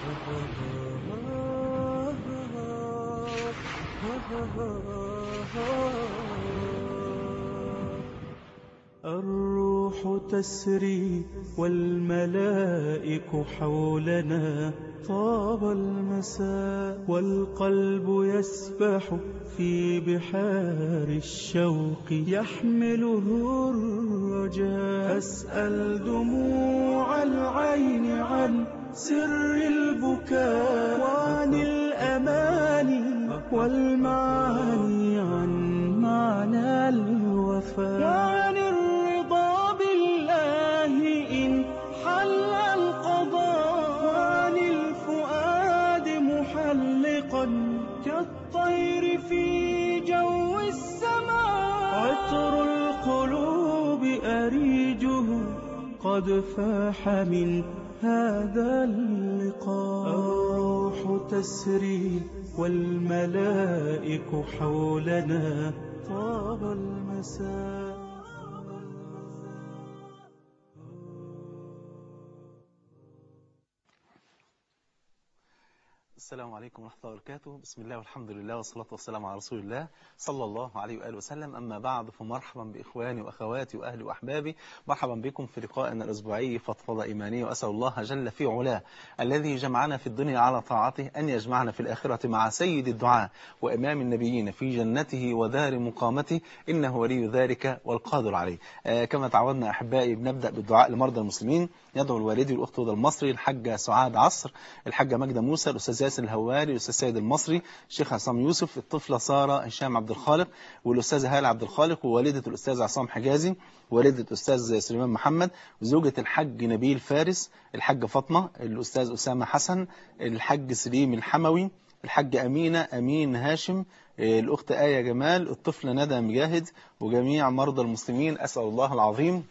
الروح تسري والملائك حولنا طاب المساء والقلب يسبح في بحار الشوق يحمله الرجاء أسأل دموع العين عن سر البكاء وعن الأماني والمعاني عن معنى الوفاء وعن الرضا بالله إن حل القضاء وعن الفؤاد محلقا كالطير في جو السماء عطر القلوب أريجه قد فاح من هذا اللقاء الروح تسري والملائك حولنا طاب المساء السلام عليكم ورحمة الله وبركاته بسم الله والحمد لله والصلاة والسلام على رسول الله صلى الله عليه وآله وسلم أما بعد فمرحبا بإخواني وأخواتي وأهلي وأحبابي مرحبا بكم في لقائنا الأسبوعي فضفضة إيمانية وأسأل الله جل في علاه الذي جمعنا في الدنيا على طاعته أن يجمعنا في الآخرة مع سيد الدعاء وإمام النبيين في جنته ودار مقامته إنه ولي ذلك والقادر عليه آه كما تعودنا أحبائي بنبدأ بالدعاء لمرضى المسلمين يدعو الوالدي والأخت هدى المصري الحاجة سعاد عصر الحاجة ماجدة موسى الأستاذ ياسر الهواري الأستاذ سيد المصري الشيخ عصام يوسف الطفلة سارة هشام عبد الخالق والأستاذة هالة عبد الخالق ووالدة الأستاذ عصام حجازي والدة الأستاذ سليمان محمد وزوجة الحاج نبيل فارس الحاجة فاطمة الأستاذ أسامة حسن الحاج سليم الحموي الحاج أمينة أمين هاشم الأخت آية جمال الطفل ندى مجاهد وجميع مرضى المسلمين أسأل الله العظيم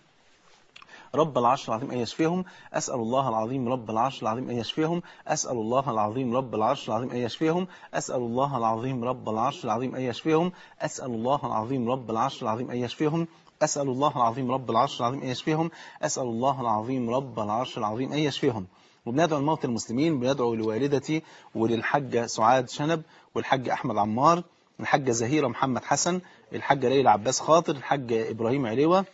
رب العرش العظيم أن يشفيهم أسأل الله العظيم رب العرش العظيم أن يشفيهم أسأل الله العظيم رب العرش العظيم أن يشفيهم أسأل الله العظيم رب العرش العظيم أن يشفيهم أسأل الله العظيم رب العرش العظيم أن يشفيهم أسأل الله العظيم رب العرش العظيم أن يشفيهم أسأل الله العظيم رب العرش العظيم أن يشفيهم وبندعو الموت المسلمين بندعو لوالدتي وللحاجة سعاد شنب والحاج أحمد عمار الحاجة زهيرة محمد حسن الحاجة ليلى عباس خاطر الحاج إبراهيم عليوة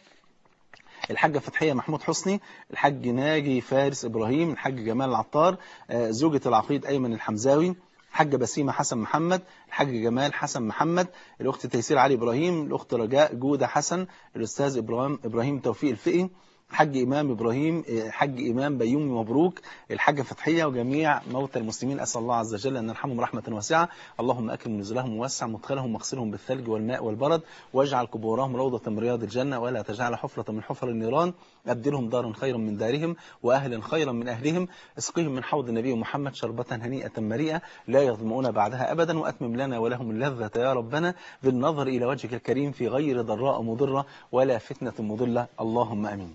الحاجة فتحية محمود حسني الحاج ناجي فارس إبراهيم الحاج جمال العطار زوجة العقيد أيمن الحمزاوي الحاجة بسيمة حسن محمد الحاج جمال حسن محمد الأخت تيسير علي إبراهيم الأخت رجاء جودة حسن الأستاذ إبراهيم, إبراهيم توفيق الفقي الحاج إمام إبراهيم الحاج إمام بيومي مبروك الحاجة فتحية وجميع موتى المسلمين أسأل الله عز وجل أن نرحمهم رحمة واسعة اللهم أكرم نزلهم ووسع مدخلهم واغسلهم بالثلج والماء والبرد واجعل قبورهم روضة من رياض الجنة ولا تجعل حفرة من حفر النيران أبدلهم دارا خيرا من دارهم وأهلا خيرا من أهلهم اسقهم من حوض النبي محمد شربة هنيئة مريئة لا يظمؤون بعدها أبدا وأتمم لنا ولهم اللذة يا ربنا بالنظر إلى وجهك الكريم في غير ضراء مضرة ولا فتنة مضلة اللهم أمين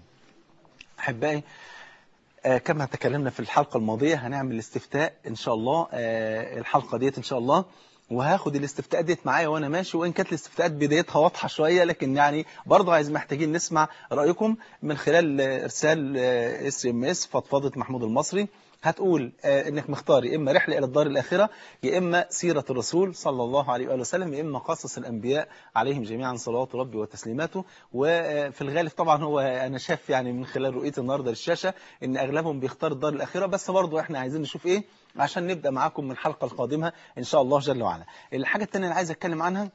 أحبائي آه كما تكلمنا في الحلقة الماضية هنعمل استفتاء إن شاء الله آه الحلقة ديت إن شاء الله وهاخد الاستفتاء ديت معايا وانا ماشي وان كانت الاستفتاءات بدايتها واضحه شويه لكن يعني برضه عايز محتاجين نسمع رايكم من خلال ارسال اس ام اس فضفضه محمود المصري هتقول آه انك مختار يا اما رحله الى الدار الاخره يا اما سيره الرسول صلى الله عليه واله وسلم يا اما قصص الانبياء عليهم جميعا صلوات ربي وتسليماته وفي الغالب طبعا هو انا شايف يعني من خلال رؤيتي النهارده للشاشه ان اغلبهم بيختار الدار الاخره بس برضه احنا عايزين نشوف ايه عشان نبدا معاكم من الحلقه القادمه ان شاء الله جل وعلا الحاجه الثانيه اللي عايز اتكلم عنها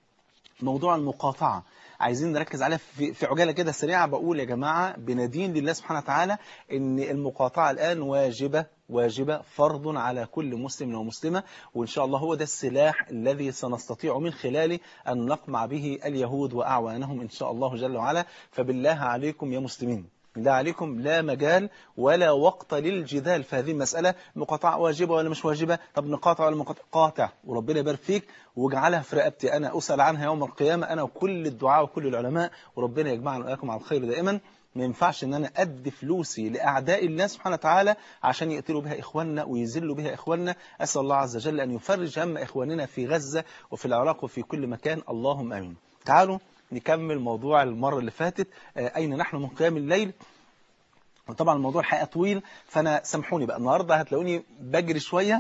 موضوع المقاطعه عايزين نركز عليها في, في عجالة كده سريعة بقول يا جماعة بندين لله سبحانه وتعالى ان المقاطعة الآن واجبة واجبة فرض على كل مسلم ومسلمة وإن شاء الله هو ده السلاح الذي سنستطيع من خلاله أن نقمع به اليهود وأعوانهم إن شاء الله جل وعلا فبالله عليكم يا مسلمين لا عليكم لا مجال ولا وقت للجدال في هذه المسألة مقاطعة واجبة ولا مش واجبة طب نقاطع ولا مقاطع قاطع وربنا يبارك فيك واجعلها في رقبتي أنا أسأل عنها يوم القيامة أنا وكل الدعاء وكل العلماء وربنا يجمعنا وإياكم على الخير دائما ما ينفعش ان انا ادي فلوسي لاعداء الله سبحانه وتعالى عشان يقتلوا بها اخواننا ويذلوا بها اخواننا اسال الله عز وجل ان يفرج هم اخواننا في غزة وفي العراق وفي كل مكان اللهم امين تعالوا نكمل موضوع المرة اللي فاتت أين نحن من قيام الليل وطبعا الموضوع الحقيقه طويل فانا سامحوني بقى النهارده هتلاقوني بجري شويه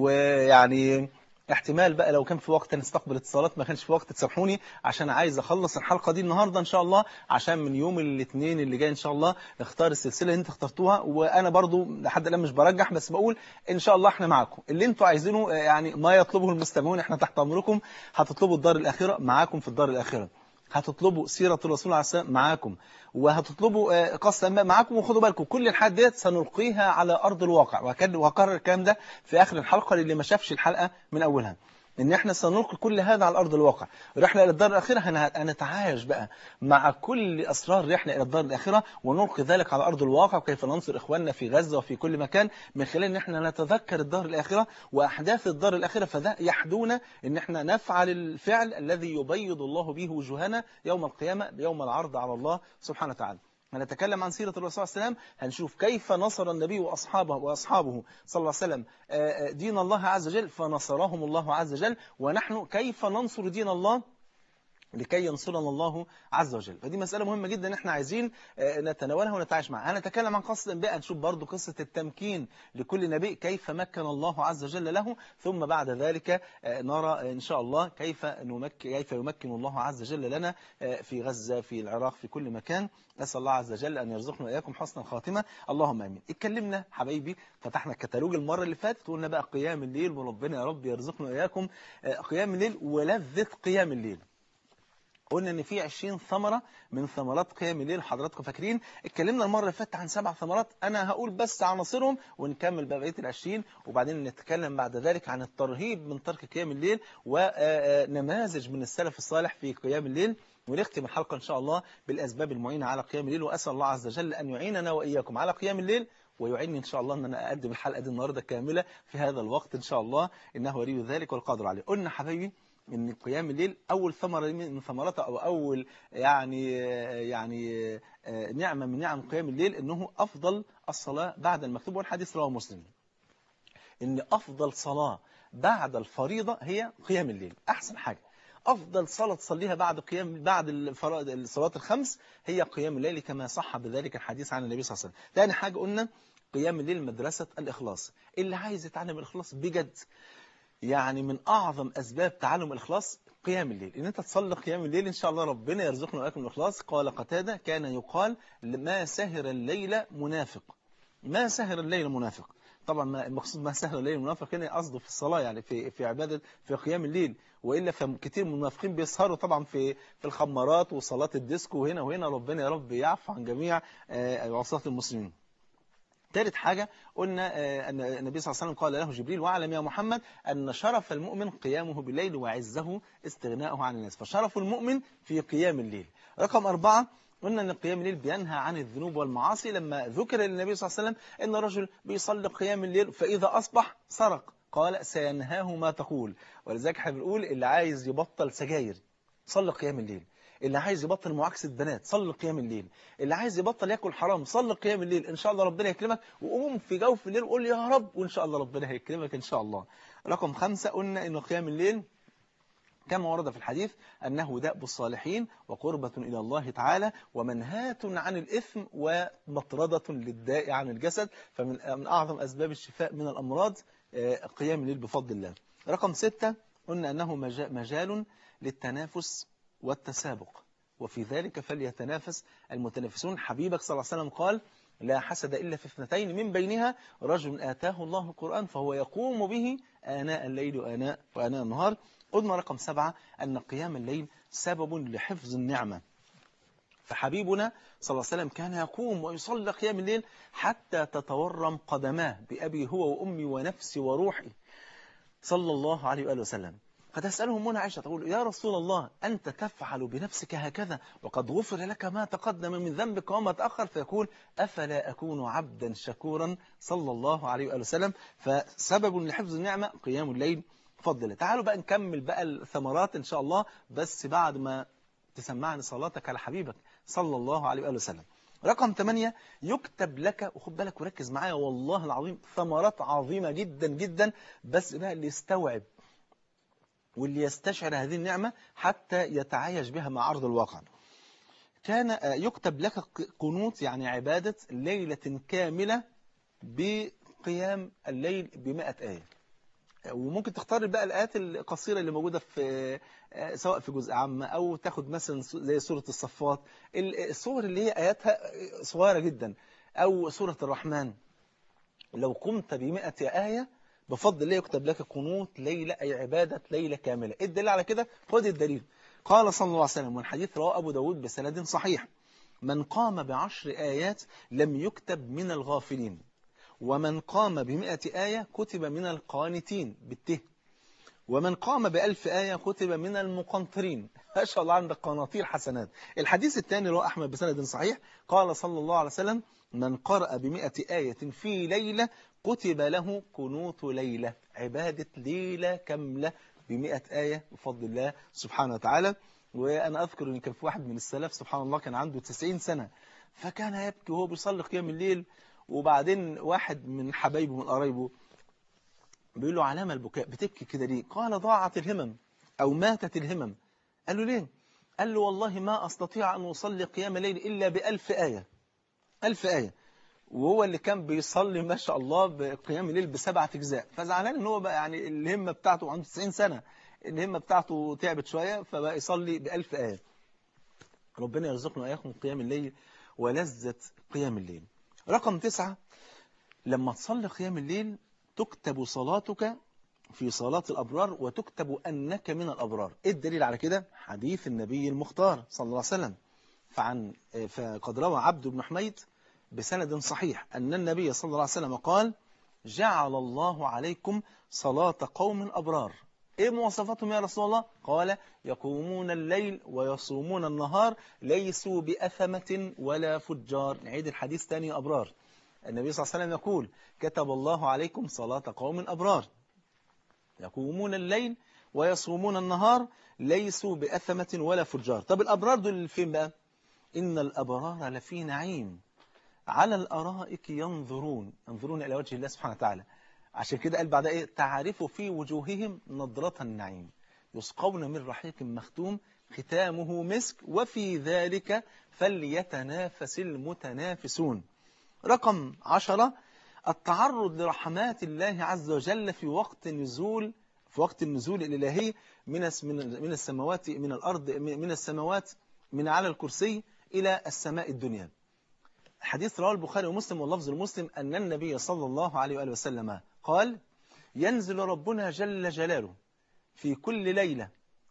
ويعني احتمال بقى لو كان في وقت نستقبل اتصالات ما كانش في وقت تسامحوني عشان عايز اخلص الحلقه دي النهارده ان شاء الله عشان من يوم الاثنين اللي جاي ان شاء الله نختار السلسله اللي انت اخترتوها وانا برضو لحد الان مش برجح بس بقول ان شاء الله احنا معاكم اللي انتوا عايزينه يعني ما يطلبه المستمعون احنا تحت امركم هتطلبوا الدار الاخره معاكم في الدار الاخره هتطلبوا سيرة الرسول عليه السلام معاكم وهتطلبوا قصة أنباء معاكم وخدوا بالكم كل الحاجات ديت سنلقيها على أرض الواقع وهكرر الكلام ده في آخر الحلقة للي ما شافش الحلقة من أولها ان احنا سنلقي كل هذا على ارض الواقع رحله الى الدار الاخره هنتعايش بقى مع كل اسرار رحله الى الدار الاخره ونلقي ذلك على ارض الواقع وكيف ننصر اخواننا في غزه وفي كل مكان من خلال ان احنا نتذكر الدار الاخره واحداث الدار الاخره فده يحدونا ان احنا نفعل الفعل الذي يبيض الله به وجوهنا يوم القيامه يوم العرض على الله سبحانه وتعالى هنتكلم عن سيرة الرسول صلى الله عليه وسلم هنشوف كيف نصر النبي وأصحابه وأصحابه صلى الله عليه وسلم دين الله عز وجل فنصرهم الله عز وجل ونحن كيف ننصر دين الله لكي ينصرنا الله عز وجل فدي مسألة مهمة جدا ان احنا عايزين نتناولها ونتعايش معها هنتكلم عن قصة الانبياء نشوف برضو قصة التمكين لكل نبي كيف مكن الله عز وجل له ثم بعد ذلك نرى ان شاء الله كيف نمكن كيف يمكن الله عز وجل لنا في غزة في العراق في كل مكان نسأل الله عز وجل أن يرزقنا وإياكم حسن الخاتمة اللهم آمين اتكلمنا حبايبي فتحنا الكتالوج المرة اللي فاتت وقلنا بقى قيام الليل وربنا يا رب يرزقنا وإياكم قيام الليل ولذة قيام الليل قلنا ان في 20 ثمرة من ثمرات قيام الليل حضراتكم فاكرين اتكلمنا المرة اللي فاتت عن سبع ثمرات انا هقول بس عناصرهم ونكمل بقى بقيه ال 20 وبعدين نتكلم بعد ذلك عن الترهيب من ترك قيام الليل ونماذج من السلف الصالح في قيام الليل ونختم الحلقة إن شاء الله بالأسباب المعينة على قيام الليل وأسأل الله عز وجل أن يعيننا وإياكم على قيام الليل ويعيني إن شاء الله أن أنا أقدم الحلقة دي النهاردة كاملة في هذا الوقت إن شاء الله إنه ولي ذلك والقادر عليه قلنا حبايبي ان قيام الليل اول ثمره من ثمراتها او اول يعني يعني نعمه من نعم قيام الليل انه افضل الصلاه بعد المكتوب والحديث رواه مسلم ان افضل صلاه بعد الفريضه هي قيام الليل احسن حاجه افضل صلاه تصليها بعد قيام بعد الفرائض الصلوات الخمس هي قيام الليل كما صح بذلك الحديث عن النبي صلى الله عليه وسلم ثاني حاجه قلنا قيام الليل مدرسه الاخلاص اللي عايز يتعلم الاخلاص بجد يعني من أعظم أسباب تعلم الإخلاص قيام الليل إن أنت تصلي قيام الليل إن شاء الله ربنا يرزقنا وإياكم الإخلاص قال قتادة كان يقال ما سهر الليل منافق ما سهر الليل منافق طبعا ما المقصود ما سهر الليل منافق هنا قصده في الصلاة يعني في في عبادة في قيام الليل وإلا فكثير من المنافقين بيسهروا طبعا في في الخمارات وصلاة الديسكو وهنا وهنا ربنا يا رب يعفو عن جميع عصاة المسلمين ثالث حاجة قلنا أن النبي صلى الله عليه وسلم قال له جبريل واعلم يا محمد أن شرف المؤمن قيامه بالليل وعزه استغناؤه عن الناس فشرف المؤمن في قيام الليل رقم أربعة قلنا أن قيام الليل بينهى عن الذنوب والمعاصي لما ذكر للنبي صلى الله عليه وسلم أن رجل بيصلي قيام الليل فإذا أصبح سرق قال سينهاه ما تقول ولذلك احنا بنقول اللي عايز يبطل سجاير صلي قيام الليل اللي عايز يبطل معاكسة بنات صلي قيام الليل اللي عايز يبطل ياكل حرام صلي قيام الليل ان شاء الله ربنا يكرمك وقوم في جوف الليل وقول يا رب وان شاء الله ربنا هيكرمك ان شاء الله رقم خمسة قلنا ان قيام الليل كما ورد في الحديث أنه دأب الصالحين وقربة إلى الله تعالى ومنهاة عن الإثم ومطردة للداء عن الجسد فمن أعظم أسباب الشفاء من الأمراض قيام الليل بفضل الله رقم ستة قلنا أنه مجال للتنافس والتسابق وفي ذلك فليتنافس المتنافسون حبيبك صلى الله عليه وسلم قال لا حسد إلا في اثنتين من بينها رجل آتاه الله القرآن فهو يقوم به آناء الليل وآناء, وآناء النهار قلنا رقم سبعة أن قيام الليل سبب لحفظ النعمة فحبيبنا صلى الله عليه وسلم كان يقوم ويصلي قيام الليل حتى تتورم قدماه بأبي هو وأمي ونفسي وروحي صلى الله عليه وآله وسلم فتسأله منى عائشة تقول يا رسول الله أنت تفعل بنفسك هكذا وقد غفر لك ما تقدم من ذنبك وما تأخر فيقول أفلا أكون عبدا شكورا صلى الله عليه وآله وسلم فسبب لحفظ النعمة قيام الليل فضل تعالوا بقى نكمل بقى الثمرات إن شاء الله بس بعد ما تسمعني صلاتك على حبيبك صلى الله عليه وآله وسلم رقم 8 يكتب لك وخد بالك وركز معايا والله العظيم ثمرات عظيمة جدا جدا بس بقى اللي يستوعب واللي يستشعر هذه النعمة حتى يتعايش بها مع عرض الواقع كان آه، يكتب لك ق- قنوت يعني عبادة ليلة كاملة بقيام الليل بمئة آية وممكن تختار بقى الآيات القصيرة اللي موجودة في آه، سواء في جزء عام أو تاخد مثلا س- زي سورة الصفات ال- السور اللي هي آياتها صغيرة جدا أو سورة الرحمن لو قمت بمئة آية بفضل الله يكتب لك قنوت ليلة أي عبادة ليلة كاملة إيه الدليل على كده خد الدليل قال صلى الله عليه وسلم والحديث رواه أبو داود بسند صحيح من قام بعشر آيات لم يكتب من الغافلين ومن قام بمئة آية كتب من القانتين بالته ومن قام بألف آية كتب من المقنطرين ما شاء الله عندك قناطير حسنات الحديث الثاني رواه أحمد بسند صحيح قال صلى الله عليه وسلم من قرأ بمئة آية في ليلة كتب له قنوت ليلة عبادة ليلة كاملة بمئة آية بفضل الله سبحانه وتعالى وأنا أذكر أن كان في واحد من السلف سبحان الله كان عنده 90 سنة فكان يبكي وهو بيصلي قيام الليل وبعدين واحد من حبايبه من قرايبه بيقول له علامة البكاء بتبكي كده ليه قال ضاعت الهمم أو ماتت الهمم قال له ليه قال له والله ما أستطيع أن أصلي قيام الليل إلا بألف آية ألف آية وهو اللي كان بيصلي ما شاء الله بقيام الليل بسبعة أجزاء فزعلان إن هو بقى يعني الهمة بتاعته عنده 90 سنة الهمة بتاعته تعبت شوية فبقى يصلي بألف آية ربنا يرزقنا وإياكم قيام الليل ولذة قيام الليل رقم تسعة لما تصلي قيام الليل تكتب صلاتك في صلاة الأبرار وتكتب أنك من الأبرار إيه الدليل على كده؟ حديث النبي المختار صلى الله عليه وسلم فعن فقد روى عبد بن حميد بسند صحيح أن النبي صلى الله عليه وسلم قال جعل الله عليكم صلاة قوم أبرار إيه مواصفاتهم يا رسول الله؟ قال يقومون الليل ويصومون النهار ليسوا بأثمة ولا فجار نعيد الحديث تاني يا أبرار النبي صلى الله عليه وسلم يقول كتب الله عليكم صلاة قوم أبرار يقومون الليل ويصومون النهار ليسوا بأثمة ولا فجار طب الأبرار دول فين بقى إن الأبرار لفي نعيم على الأرائك ينظرون ينظرون إلى وجه الله سبحانه وتعالى عشان كده قال بعد إيه تعرف في وجوههم نضرة النعيم يسقون من رحيق مختوم ختامه مسك وفي ذلك فليتنافس المتنافسون رقم عشرة التعرض لرحمات الله عز وجل في وقت نزول في وقت النزول الإلهي من من السماوات من الأرض من السماوات من على الكرسي إلى السماء الدنيا حديث رواه البخاري ومسلم واللفظ المسلم أن النبي صلى الله عليه وآله وسلم قال ينزل ربنا جل جلاله في كل ليلة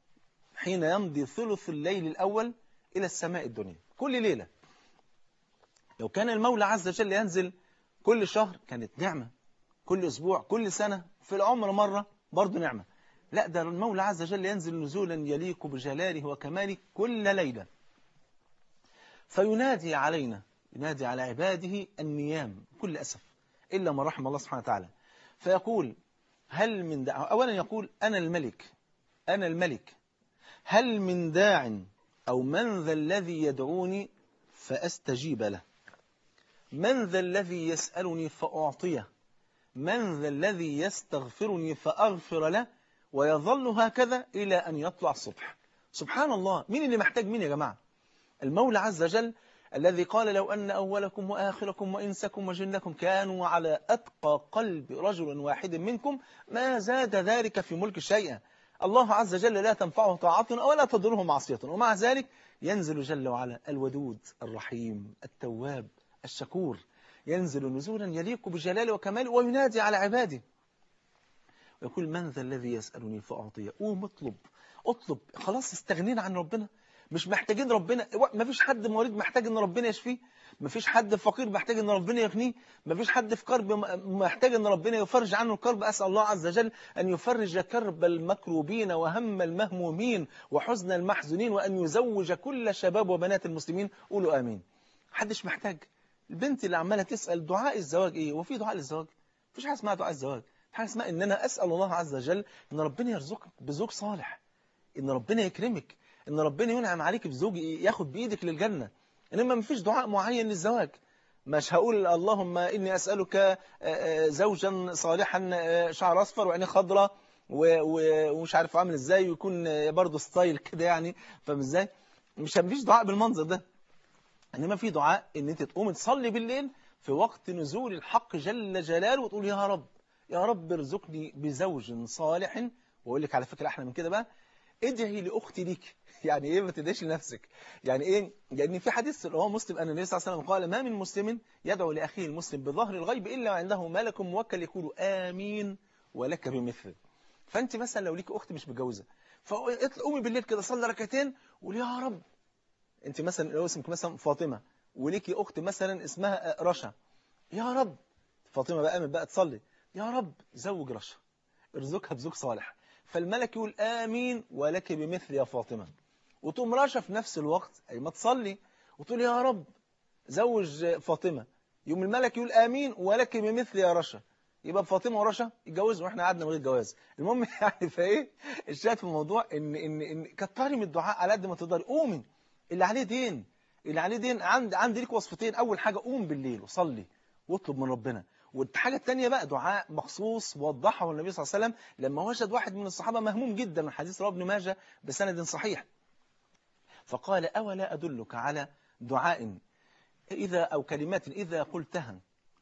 حين يمضي ثلث الليل الأول إلى السماء الدنيا كل ليلة لو كان المولى عز وجل ينزل كل شهر كانت نعمة كل أسبوع كل سنة في العمر مرة برضه نعمة لا ده المولى عز وجل ينزل نزولا يليق بجلاله وكماله كل ليلة فينادي علينا ينادي على عباده النيام بكل أسف إلا من رحم الله سبحانه وتعالى فيقول هل من داع أولا يقول أنا الملك أنا الملك هل من داع أو من ذا الذي يدعوني فأستجيب له من ذا الذي يسألني فأعطيه من ذا الذي يستغفرني فأغفر له ويظل هكذا إلى أن يطلع الصبح سبحان الله مين اللي محتاج مين يا جماعة المولى عز وجل الذي قال لو أن أولكم وآخركم وإنسكم وجنكم كانوا على أتقى قلب رجل واحد منكم ما زاد ذلك في ملك شيئا الله عز وجل لا تنفعه طاعة ولا تضره معصية ومع ذلك ينزل جل وعلا الودود الرحيم التواب الشكور ينزل نزولا يليق بجلاله وكماله وينادي على عباده ويقول من ذا الذي يسألني فأعطيه قوم اطلب اطلب خلاص استغنينا عن ربنا مش محتاجين ربنا ما فيش حد مريض محتاج ان ربنا يشفيه ما فيش حد فقير محتاج ان ربنا يغنيه ما فيش حد في كرب محتاج ان ربنا يفرج عنه الكرب اسال الله عز وجل ان يفرج كرب المكروبين وهم المهمومين وحزن المحزونين وان يزوج كل شباب وبنات المسلمين قولوا امين محدش محتاج البنت اللي عماله تسال دعاء الزواج ايه وفي دعاء للزواج مفيش حاجه اسمها دعاء الزواج في حاجه اسمها ان انا اسال الله عز وجل ان ربنا يرزقك بزوج صالح ان ربنا يكرمك ان ربنا ينعم عليك بزوج ياخد بايدك للجنه انما مفيش دعاء معين للزواج مش هقول اللهم اني اسالك زوجا صالحا شعر اصفر وعينيه خضراء ومش عارف عامل ازاي ويكون برضه ستايل كده يعني فاهم ازاي مش مفيش دعاء بالمنظر ده انما في دعاء ان انت تقوم تصلي بالليل في وقت نزول الحق جل جلاله وتقول يا رب يا رب ارزقني بزوج صالح واقول لك على فكره احلى من كده بقى ادعي لاختي ليك يعني ايه ما تدعيش لنفسك يعني ايه لان في حديث اللي هو مسلم ان النبي صلى الله عليه وسلم قال ما من مسلم يدعو لاخيه المسلم بظهر الغيب الا وعنده ملك موكل يقول امين ولك بمثل فانت مثلا لو ليك اخت مش متجوزه فقومي بالليل كده صلي ركعتين وقولي يا رب انت مثلا لو اسمك مثلا فاطمه وليكي اخت مثلا اسمها رشا يا رب فاطمه بقى قامت بقى تصلي يا رب زوج رشا ارزقها بزوج صالح فالملك يقول آمين ولك بمثل يا فاطمة وتقوم رشا في نفس الوقت أي ما تصلي وتقول يا رب زوج فاطمة يوم الملك يقول آمين ولك بمثل يا رشا يبقى فاطمة ورشا يتجوزوا واحنا قعدنا من غير جواز المهم يعني فايه الشاهد في الموضوع ان ان ان كتري من الدعاء على قد ما تقدري قومي اللي عليه دين اللي عليه دين عند عندي ليك وصفتين اول حاجه قوم بالليل وصلي واطلب من ربنا والحاجة الثانية بقى دعاء مخصوص وضحه النبي صلى الله عليه وسلم لما وجد واحد من الصحابة مهموم جدا من حديث رواه ابن ماجه بسند صحيح فقال أولا أدلك على دعاء إذا أو كلمات إذا قلتها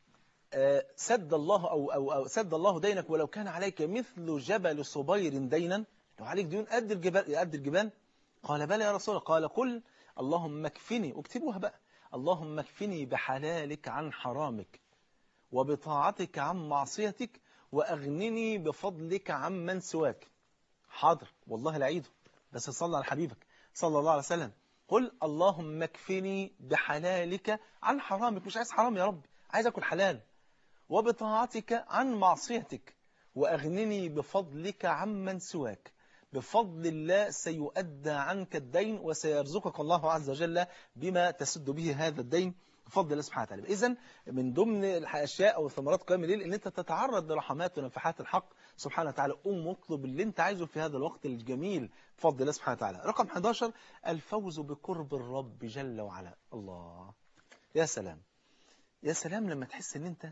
سد الله أو, أو, أو سد الله دينك ولو كان عليك مثل جبل صبير دينا لو عليك ديون قد الجبال قد الجبال قال بلى يا رسول الله قال قل اللهم اكفني واكتبوها بقى اللهم اكفني بحلالك عن حرامك وبطاعتك عن معصيتك وأغنني بفضلك عن من سواك حاضر والله العيد بس صلى على حبيبك صلى الله عليه وسلم قل اللهم اكفني بحلالك عن حرامك مش عايز حرام يا رب عايز أكل حلال وبطاعتك عن معصيتك وأغنني بفضلك عن من سواك بفضل الله سيؤدى عنك الدين وسيرزقك الله عز وجل بما تسد به هذا الدين بفضل الله سبحانه وتعالى إذا من ضمن الأشياء أو ثمرات قيام الليل إن أنت تتعرض لرحمات ونفحات الحق سبحانه وتعالى قوم واطلب اللي أنت عايزه في هذا الوقت الجميل بفضل الله سبحانه وتعالى رقم 11 الفوز بقرب الرب جل وعلا الله يا سلام يا سلام لما تحس ان انت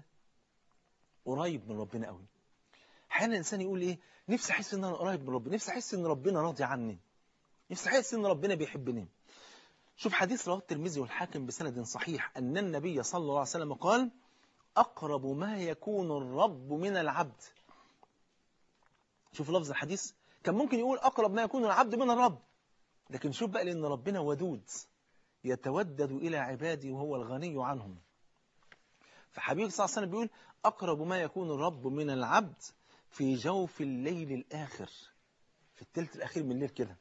قريب من ربنا قوي احيانا الانسان يقول ايه نفسي احس ان انا قريب من ربنا نفسي احس ان ربنا راضي عني نفسي احس ان ربنا بيحبني شوف حديث رواه الترمذي والحاكم بسند صحيح ان النبي صلى الله عليه وسلم قال اقرب ما يكون الرب من العبد شوف لفظ الحديث كان ممكن يقول اقرب ما يكون العبد من الرب لكن شوف بقى لان ربنا ودود يتودد الى عباده وهو الغني عنهم فحبيب صلى الله عليه وسلم بيقول أقرب ما يكون الرب من العبد في جوف الليل الآخر في الثلث الأخير من الليل كده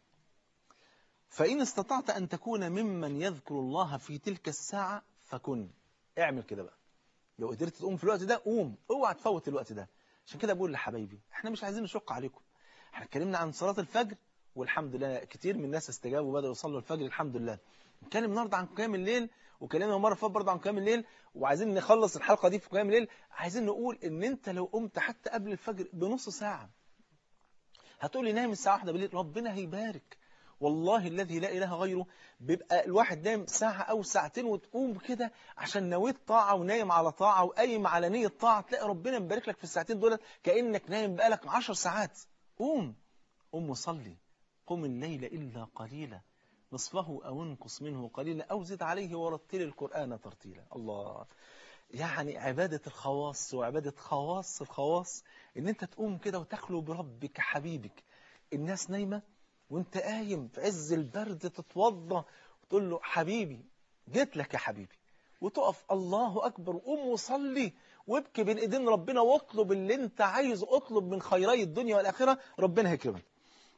فإن استطعت أن تكون ممن يذكر الله في تلك الساعة فكن اعمل كده بقى لو قدرت تقوم في الوقت ده قوم اوعى تفوت الوقت ده عشان كده بقول لحبايبي احنا مش عايزين نشق عليكم احنا اتكلمنا عن صلاة الفجر والحمد لله كتير من الناس استجابوا وبدأوا يصلوا الفجر الحمد لله نتكلم النهارده عن قيام الليل وكلمنا مرة فات برضه عن قيام الليل وعايزين نخلص الحلقة دي في قيام الليل عايزين نقول ان انت لو قمت حتى قبل الفجر بنص ساعة هتقولي نايم الساعة واحدة بالليل ربنا هيبارك والله الذي لا إله غيره بيبقى الواحد نايم ساعة أو ساعتين وتقوم كده عشان نويت طاعة ونايم على طاعة وقايم على نية طاعة تلاقي ربنا مبارك لك في الساعتين دول كأنك نايم بقالك عشر ساعات قوم قوم وصلي قم الليل إلا قليلا نصفه أو انقص منه قليلا أو زد عليه ورتل القرآن ترتيلا الله يعني عبادة الخواص وعبادة خواص الخواص ان انت تقوم كده وتخلو بربك حبيبك الناس نايمة وانت قايم في عز البرد تتوضى وتقول له حبيبي جيت لك يا حبيبي وتقف الله أكبر وقوم وصلي وابكي بين ايدين ربنا واطلب اللي انت عايزه اطلب من خيري الدنيا والآخرة ربنا هيكرمك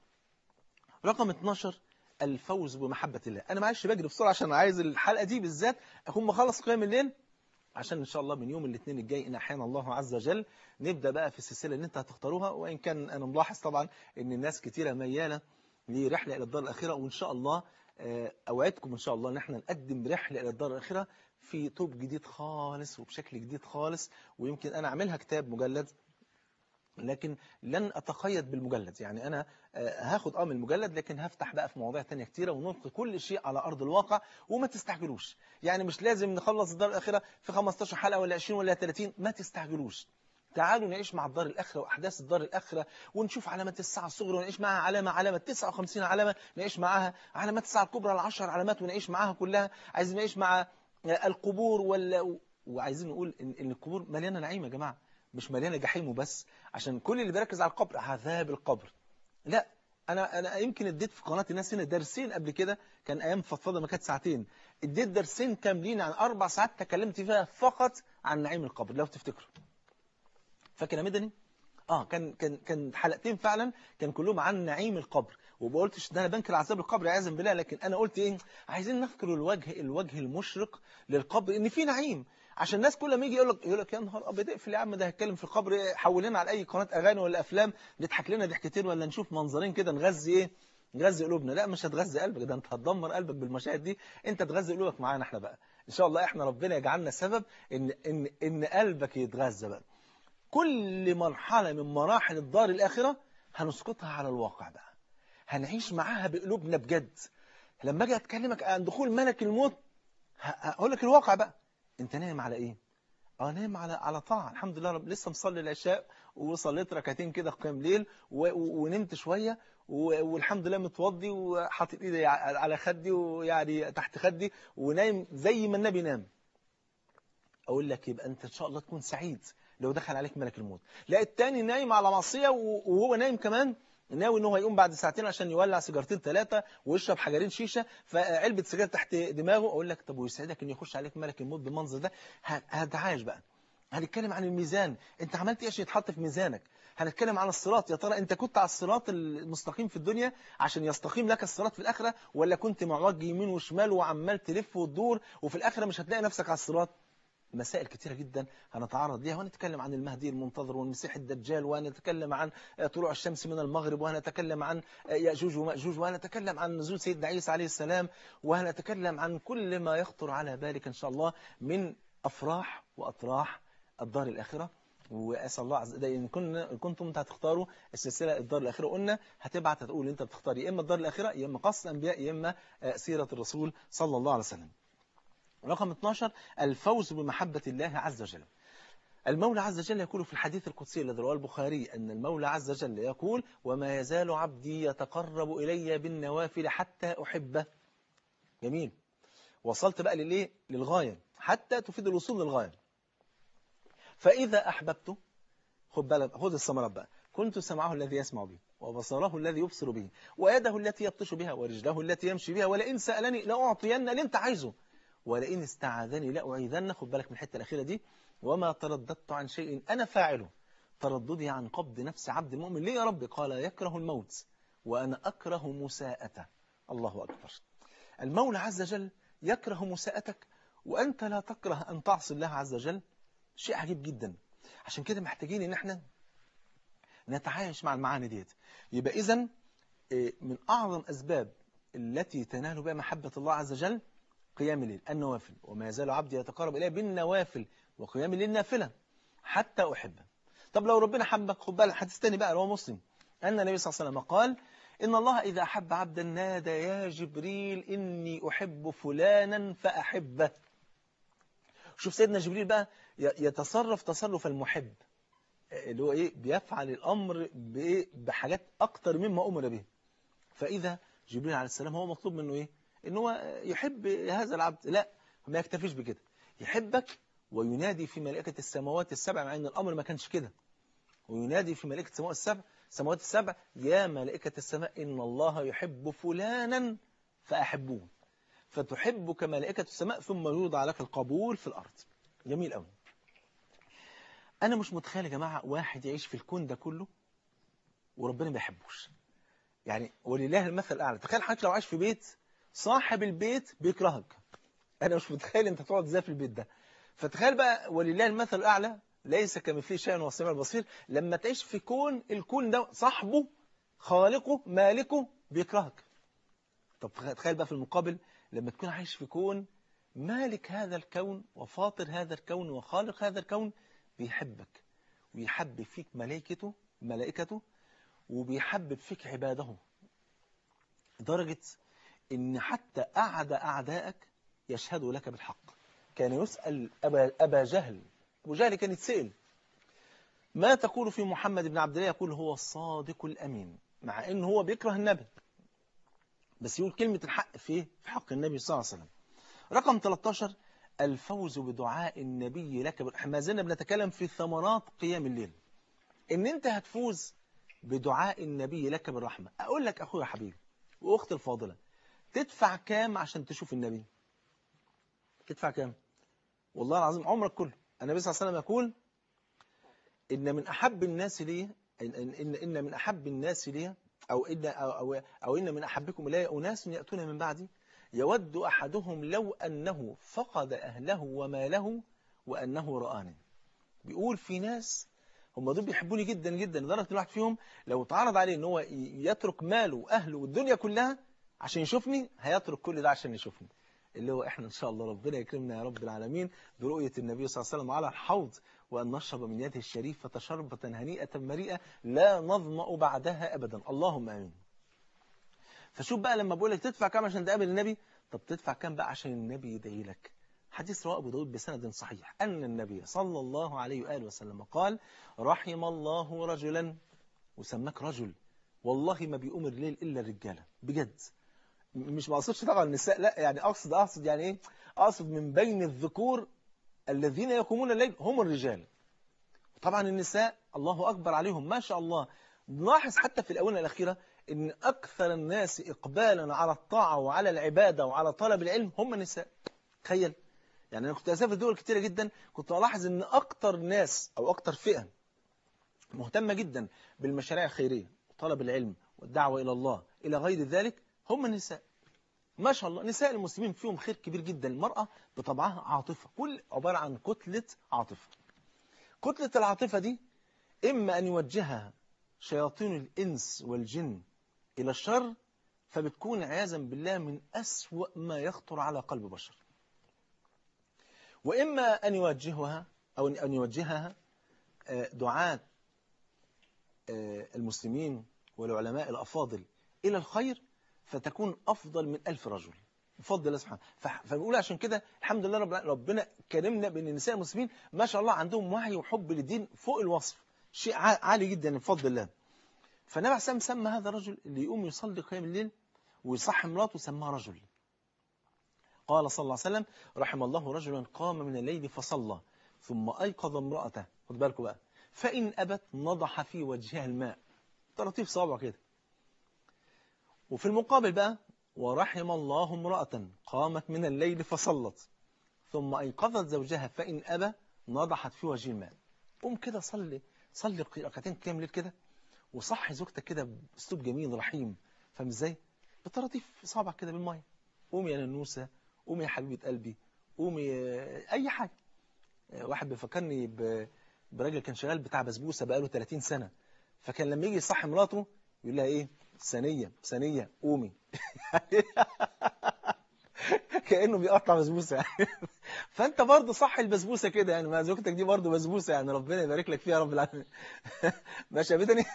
رقم 12 الفوز بمحبة الله أنا معلش بجري بسرعة عشان عايز الحلقة دي بالذات أكون مخلص قيام الليل عشان إن شاء الله من يوم الاثنين الجاي إن أحيانا الله عز وجل نبدأ بقى في السلسلة اللي أنت هتختاروها وإن كان أنا ملاحظ طبعا إن الناس كتيرة ميالة لرحلة إلى الدار الأخيرة وإن شاء الله أوعدكم إن شاء الله إن احنا نقدم رحلة إلى الدار الأخيرة في طوب جديد خالص وبشكل جديد خالص ويمكن أنا أعملها كتاب مجلد لكن لن أتقيد بالمجلد يعني أنا هاخد اه من المجلد لكن هفتح بقى في مواضيع تانية كتيرة ونلقي كل شيء على أرض الواقع وما تستعجلوش يعني مش لازم نخلص الدار الأخيرة في 15 حلقة ولا 20 ولا 30 ما تستعجلوش تعالوا نعيش مع الدار الآخرة وأحداث الدار الآخرة ونشوف علامات الساعة الصغرى ونعيش معها علامة علامة 59 علامة نعيش معها علامات الساعة الكبرى العشر علامات ونعيش معها كلها عايزين نعيش مع القبور ولا وعايزين نقول إن إن القبور مليانة نعيم يا جماعة مش مليانة جحيم وبس عشان كل اللي بيركز على القبر عذاب القبر لا انا انا يمكن اديت في قناه الناس هنا درسين قبل كده كان ايام فضفضه ما كانت ساعتين اديت درسين كاملين عن اربع ساعات تكلمت فيها فقط عن نعيم القبر لو تفتكروا فاكر يا مدني اه كان كان كان حلقتين فعلا كان كلهم عن نعيم القبر وما قلتش ان انا بنكر عذاب القبر عياذا بالله لكن انا قلت ايه عايزين نذكر الوجه الوجه المشرق للقبر ان في نعيم عشان الناس كل ما يجي يقول لك يقول لك يا نهار ابيض اقفل يا عم ده هيتكلم في القبر حول لنا على اي قناه اغاني ولا افلام نضحك لنا ضحكتين ولا نشوف منظرين كده نغذي ايه نغذي قلوبنا لا مش هتغذي قلبك ده انت هتدمر قلبك بالمشاهد دي انت تغذي قلوبك معانا احنا بقى ان شاء الله احنا ربنا يجعلنا سبب ان ان ان قلبك يتغذى بقى كل مرحله من مراحل الدار الاخره هنسقطها على الواقع بقى هنعيش معاها بقلوبنا بجد لما اجي اتكلمك عن دخول ملك الموت هقول لك الواقع بقى انت نايم على ايه اه نايم على على طاعه الحمد لله رب لسه مصلي العشاء وصليت ركعتين كده قيام ليل و... و... ونمت شويه و... والحمد لله متوضي وحاطط ايدي على خدي ويعني تحت خدي ونايم زي ما النبي نام اقول لك يبقى انت ان شاء الله تكون سعيد لو دخل عليك ملك الموت لا التاني نايم على معصيه وهو نايم كمان ناوي ان هو يقوم بعد ساعتين عشان يولع سيجارتين ثلاثه ويشرب حجرين شيشه فعلبه سجاير تحت دماغه اقول لك طب ويسعدك ان يخش عليك ملك الموت بالمنظر ده هتعايش بقى هنتكلم عن الميزان انت عملت ايه عشان يتحط في ميزانك هنتكلم عن الصراط يا ترى انت كنت على الصراط المستقيم في الدنيا عشان يستقيم لك الصراط في الاخره ولا كنت معوج يمين وشمال وعمال تلف وتدور وفي الاخره مش هتلاقي نفسك على الصراط مسائل كثيرة جدا هنتعرض ليها ونتكلم عن المهدي المنتظر والمسيح الدجال ونتكلم عن طلوع الشمس من المغرب وهنتكلم عن يأجوج ومأجوج وهنتكلم عن نزول سيدنا عيسى عليه السلام وهنتكلم عن كل ما يخطر على بالك إن شاء الله من أفراح وأطراح الدار الآخرة واسال الله عز وجل ان كنا ان كنتم هتختاروا السلسله الدار الاخره قلنا هتبعت هتقول انت بتختار يا اما الدار الاخره يا اما قصص الانبياء يا اما سيره الرسول صلى الله عليه وسلم رقم 12 الفوز بمحبة الله عز وجل المولى عز وجل يقول في الحديث القدسي الذي رواه البخاري أن المولى عز وجل يقول وما يزال عبدي يتقرب إلي بالنوافل حتى أحبه جميل وصلت بقى للإيه للغاية حتى تفيد الوصول للغاية فإذا أحببته خد بالك خد الثمرات بقى كنت سمعه الذي يسمع به وبصره الذي يبصر به ويده التي يبطش بها ورجله التي يمشي بها ولئن سألني لأعطين اللي انت عايزه ولئن استعاذني لأعيذن خد بالك من الحتة الأخيرة دي وما ترددت عن شيء أنا فاعله ترددي عن قبض نفس عبد المؤمن ليه يا رب قال يكره الموت وأنا أكره مساءته الله أكبر المولى عز وجل يكره مساءتك وأنت لا تكره أن تعصي الله عز وجل شيء عجيب جدا عشان كده محتاجين ان احنا نتعايش مع المعاني ديت يبقى اذا من اعظم اسباب التي تنال بها محبة الله عز وجل قيام الليل النوافل وما يزال عبدي يتقرب إليه بالنوافل وقيام الليل نافلة حتى أحبه طب لو ربنا حبك خد بالك حديث تاني بقى هو مسلم أن النبي صلى الله عليه وسلم قال إن الله إذا أحب عبدا نادى يا جبريل إني أحب فلانا فأحبه شوف سيدنا جبريل بقى يتصرف تصرف المحب اللي هو إيه بيفعل الأمر بإيه بحاجات أكتر مما أمر به فإذا جبريل عليه السلام هو مطلوب منه إيه ان هو يحب هذا العبد لا ما يكتفيش بكده يحبك وينادي في ملائكة السماوات السبع مع ان الامر ما كانش كده وينادي في ملائكة السماوات السبع السماوات السبع يا ملائكة السماء ان الله يحب فلانا فاحبوه فتحبك ملائكة السماء ثم يوضع لك القبول في الارض جميل قوي انا مش متخيل يا جماعة واحد يعيش في الكون ده كله وربنا ما يحبوش يعني ولله المثل الاعلى تخيل حضرتك لو عايش في بيت صاحب البيت بيكرهك انا مش متخيل انت تقعد ازاي في البيت ده فتخيل بقى ولله المثل الاعلى ليس كمثله شيء وهو السميع البصير لما تعيش في كون الكون ده صاحبه خالقه مالكه بيكرهك طب تخيل بقى في المقابل لما تكون عايش في كون مالك هذا الكون وفاطر هذا الكون وخالق هذا الكون بيحبك ويحبب فيك ملائكته ملائكته وبيحبب فيك عباده لدرجة إن حتى أعدى أعدائك يشهدوا لك بالحق كان يسأل أبا, أبا جهل أبو جهل كان يتسأل ما تقول في محمد بن عبد الله يقول هو الصادق الأمين مع أنه هو بيكره النبي بس يقول كلمة الحق في في حق النبي صلى الله عليه وسلم رقم 13 الفوز بدعاء النبي لك بال- ما زلنا بنتكلم في ثمرات قيام الليل ان انت هتفوز بدعاء النبي لك بالرحمة اقول لك اخويا حبيبي واختي الفاضلة تدفع كام عشان تشوف النبي تدفع كام والله العظيم عمرك كله النبي صلى الله عليه وسلم يقول إن من أحب الناس لي إن, إن, إن, إن من أحب الناس لي أو إن, أو, أو, أو إن من أحبكم إلي أناس يأتون من بعدي يود أحدهم لو أنه فقد أهله وماله وأنه رآني بيقول في ناس هم دول بيحبوني جدا جدا لدرجة الواحد فيهم لو اتعرض عليه ان هو ي- يترك ماله وأهله والدنيا كلها عشان يشوفني هيترك كل ده عشان يشوفني اللي هو احنا ان شاء الله ربنا يكرمنا يا رب العالمين برؤية النبي صلى الله عليه وسلم على الحوض وأن نشرب من يده الشريفة شربة هنيئة مريئة لا نظمأ بعدها أبدا اللهم آمين فشوف بقى لما بقول لك تدفع كام عشان تقابل النبي طب تدفع كام بقى عشان النبي يدعي لك حديث رواه أبو داود بسند صحيح أن النبي صلى الله عليه وآله وسلم قال رحم الله رجلا وسماك رجل والله ما بيقوم الليل إلا الرجالة بجد مش ما اقصدش طبعا النساء لا يعني اقصد اقصد يعني ايه اقصد من بين الذكور الذين يقومون الليل هم الرجال طبعا النساء الله اكبر عليهم ما شاء الله نلاحظ حتى في الاونه الاخيره ان اكثر الناس اقبالا على الطاعه وعلى العباده وعلى طلب العلم هم النساء تخيل يعني انا كنت اسافر دول كتيره جدا كنت الاحظ ان اكتر ناس او اكتر فئه مهتمه جدا بالمشاريع الخيريه وطلب العلم والدعوه الى الله الى غير ذلك هم النساء ما شاء الله نساء المسلمين فيهم خير كبير جدا المرأة بطبعها عاطفة كل عبارة عن كتلة عاطفة كتلة العاطفة دي إما أن يوجهها شياطين الإنس والجن إلى الشر فبتكون عياذا بالله من أسوأ ما يخطر على قلب بشر وإما أن يوجهها أو أن يوجهها آه، دعاة آه، المسلمين والعلماء الأفاضل إلى الخير فتكون أفضل من ألف رجل بفضل الله سبحانه فح- فبنقول عشان كده الحمد لله رب ربنا كرمنا بأن النساء المسلمين ما شاء الله عندهم وعي وحب للدين فوق الوصف شيء ع- عالي جدا بفضل الله فالنبي عليه الصلاة والسلام سمى هذا الرجل اللي يقوم يصلي قيام الليل ويصحي مراته سماه رجل قال صلى الله عليه وسلم رحم الله رجلا قام من الليل فصلى ثم أيقظ امرأته خد بالكم بقى فإن أبت نضح في وجهها الماء طراطيف صوابع كده وفي المقابل بقى ورحم الله امرأة قامت من الليل فصلت ثم أيقظت زوجها فإن أبى نضحت في وجه الماء قوم كده صلي صلي ركعتين قيام الليل كده وصحي زوجتك كده بأسلوب جميل رحيم فاهم ازاي؟ بطراطيف صابعك كده بالمية قومي يا ننوسة قومي يا حبيبة قلبي قومي آه، أي حاجة آه، واحد بيفكرني ب- براجل كان شغال بتاع بسبوسة بقاله 30 سنة فكان لما يجي يصحي مراته يقول لها ايه ثانية ثانية قومي كأنه بيقطع بسبوسة يعني فأنت برضه صح البسبوسة كده يعني ما زوجتك دي برضه بسبوسة يعني ربنا يبارك لك فيها يا رب العالمين ماشي يا بتني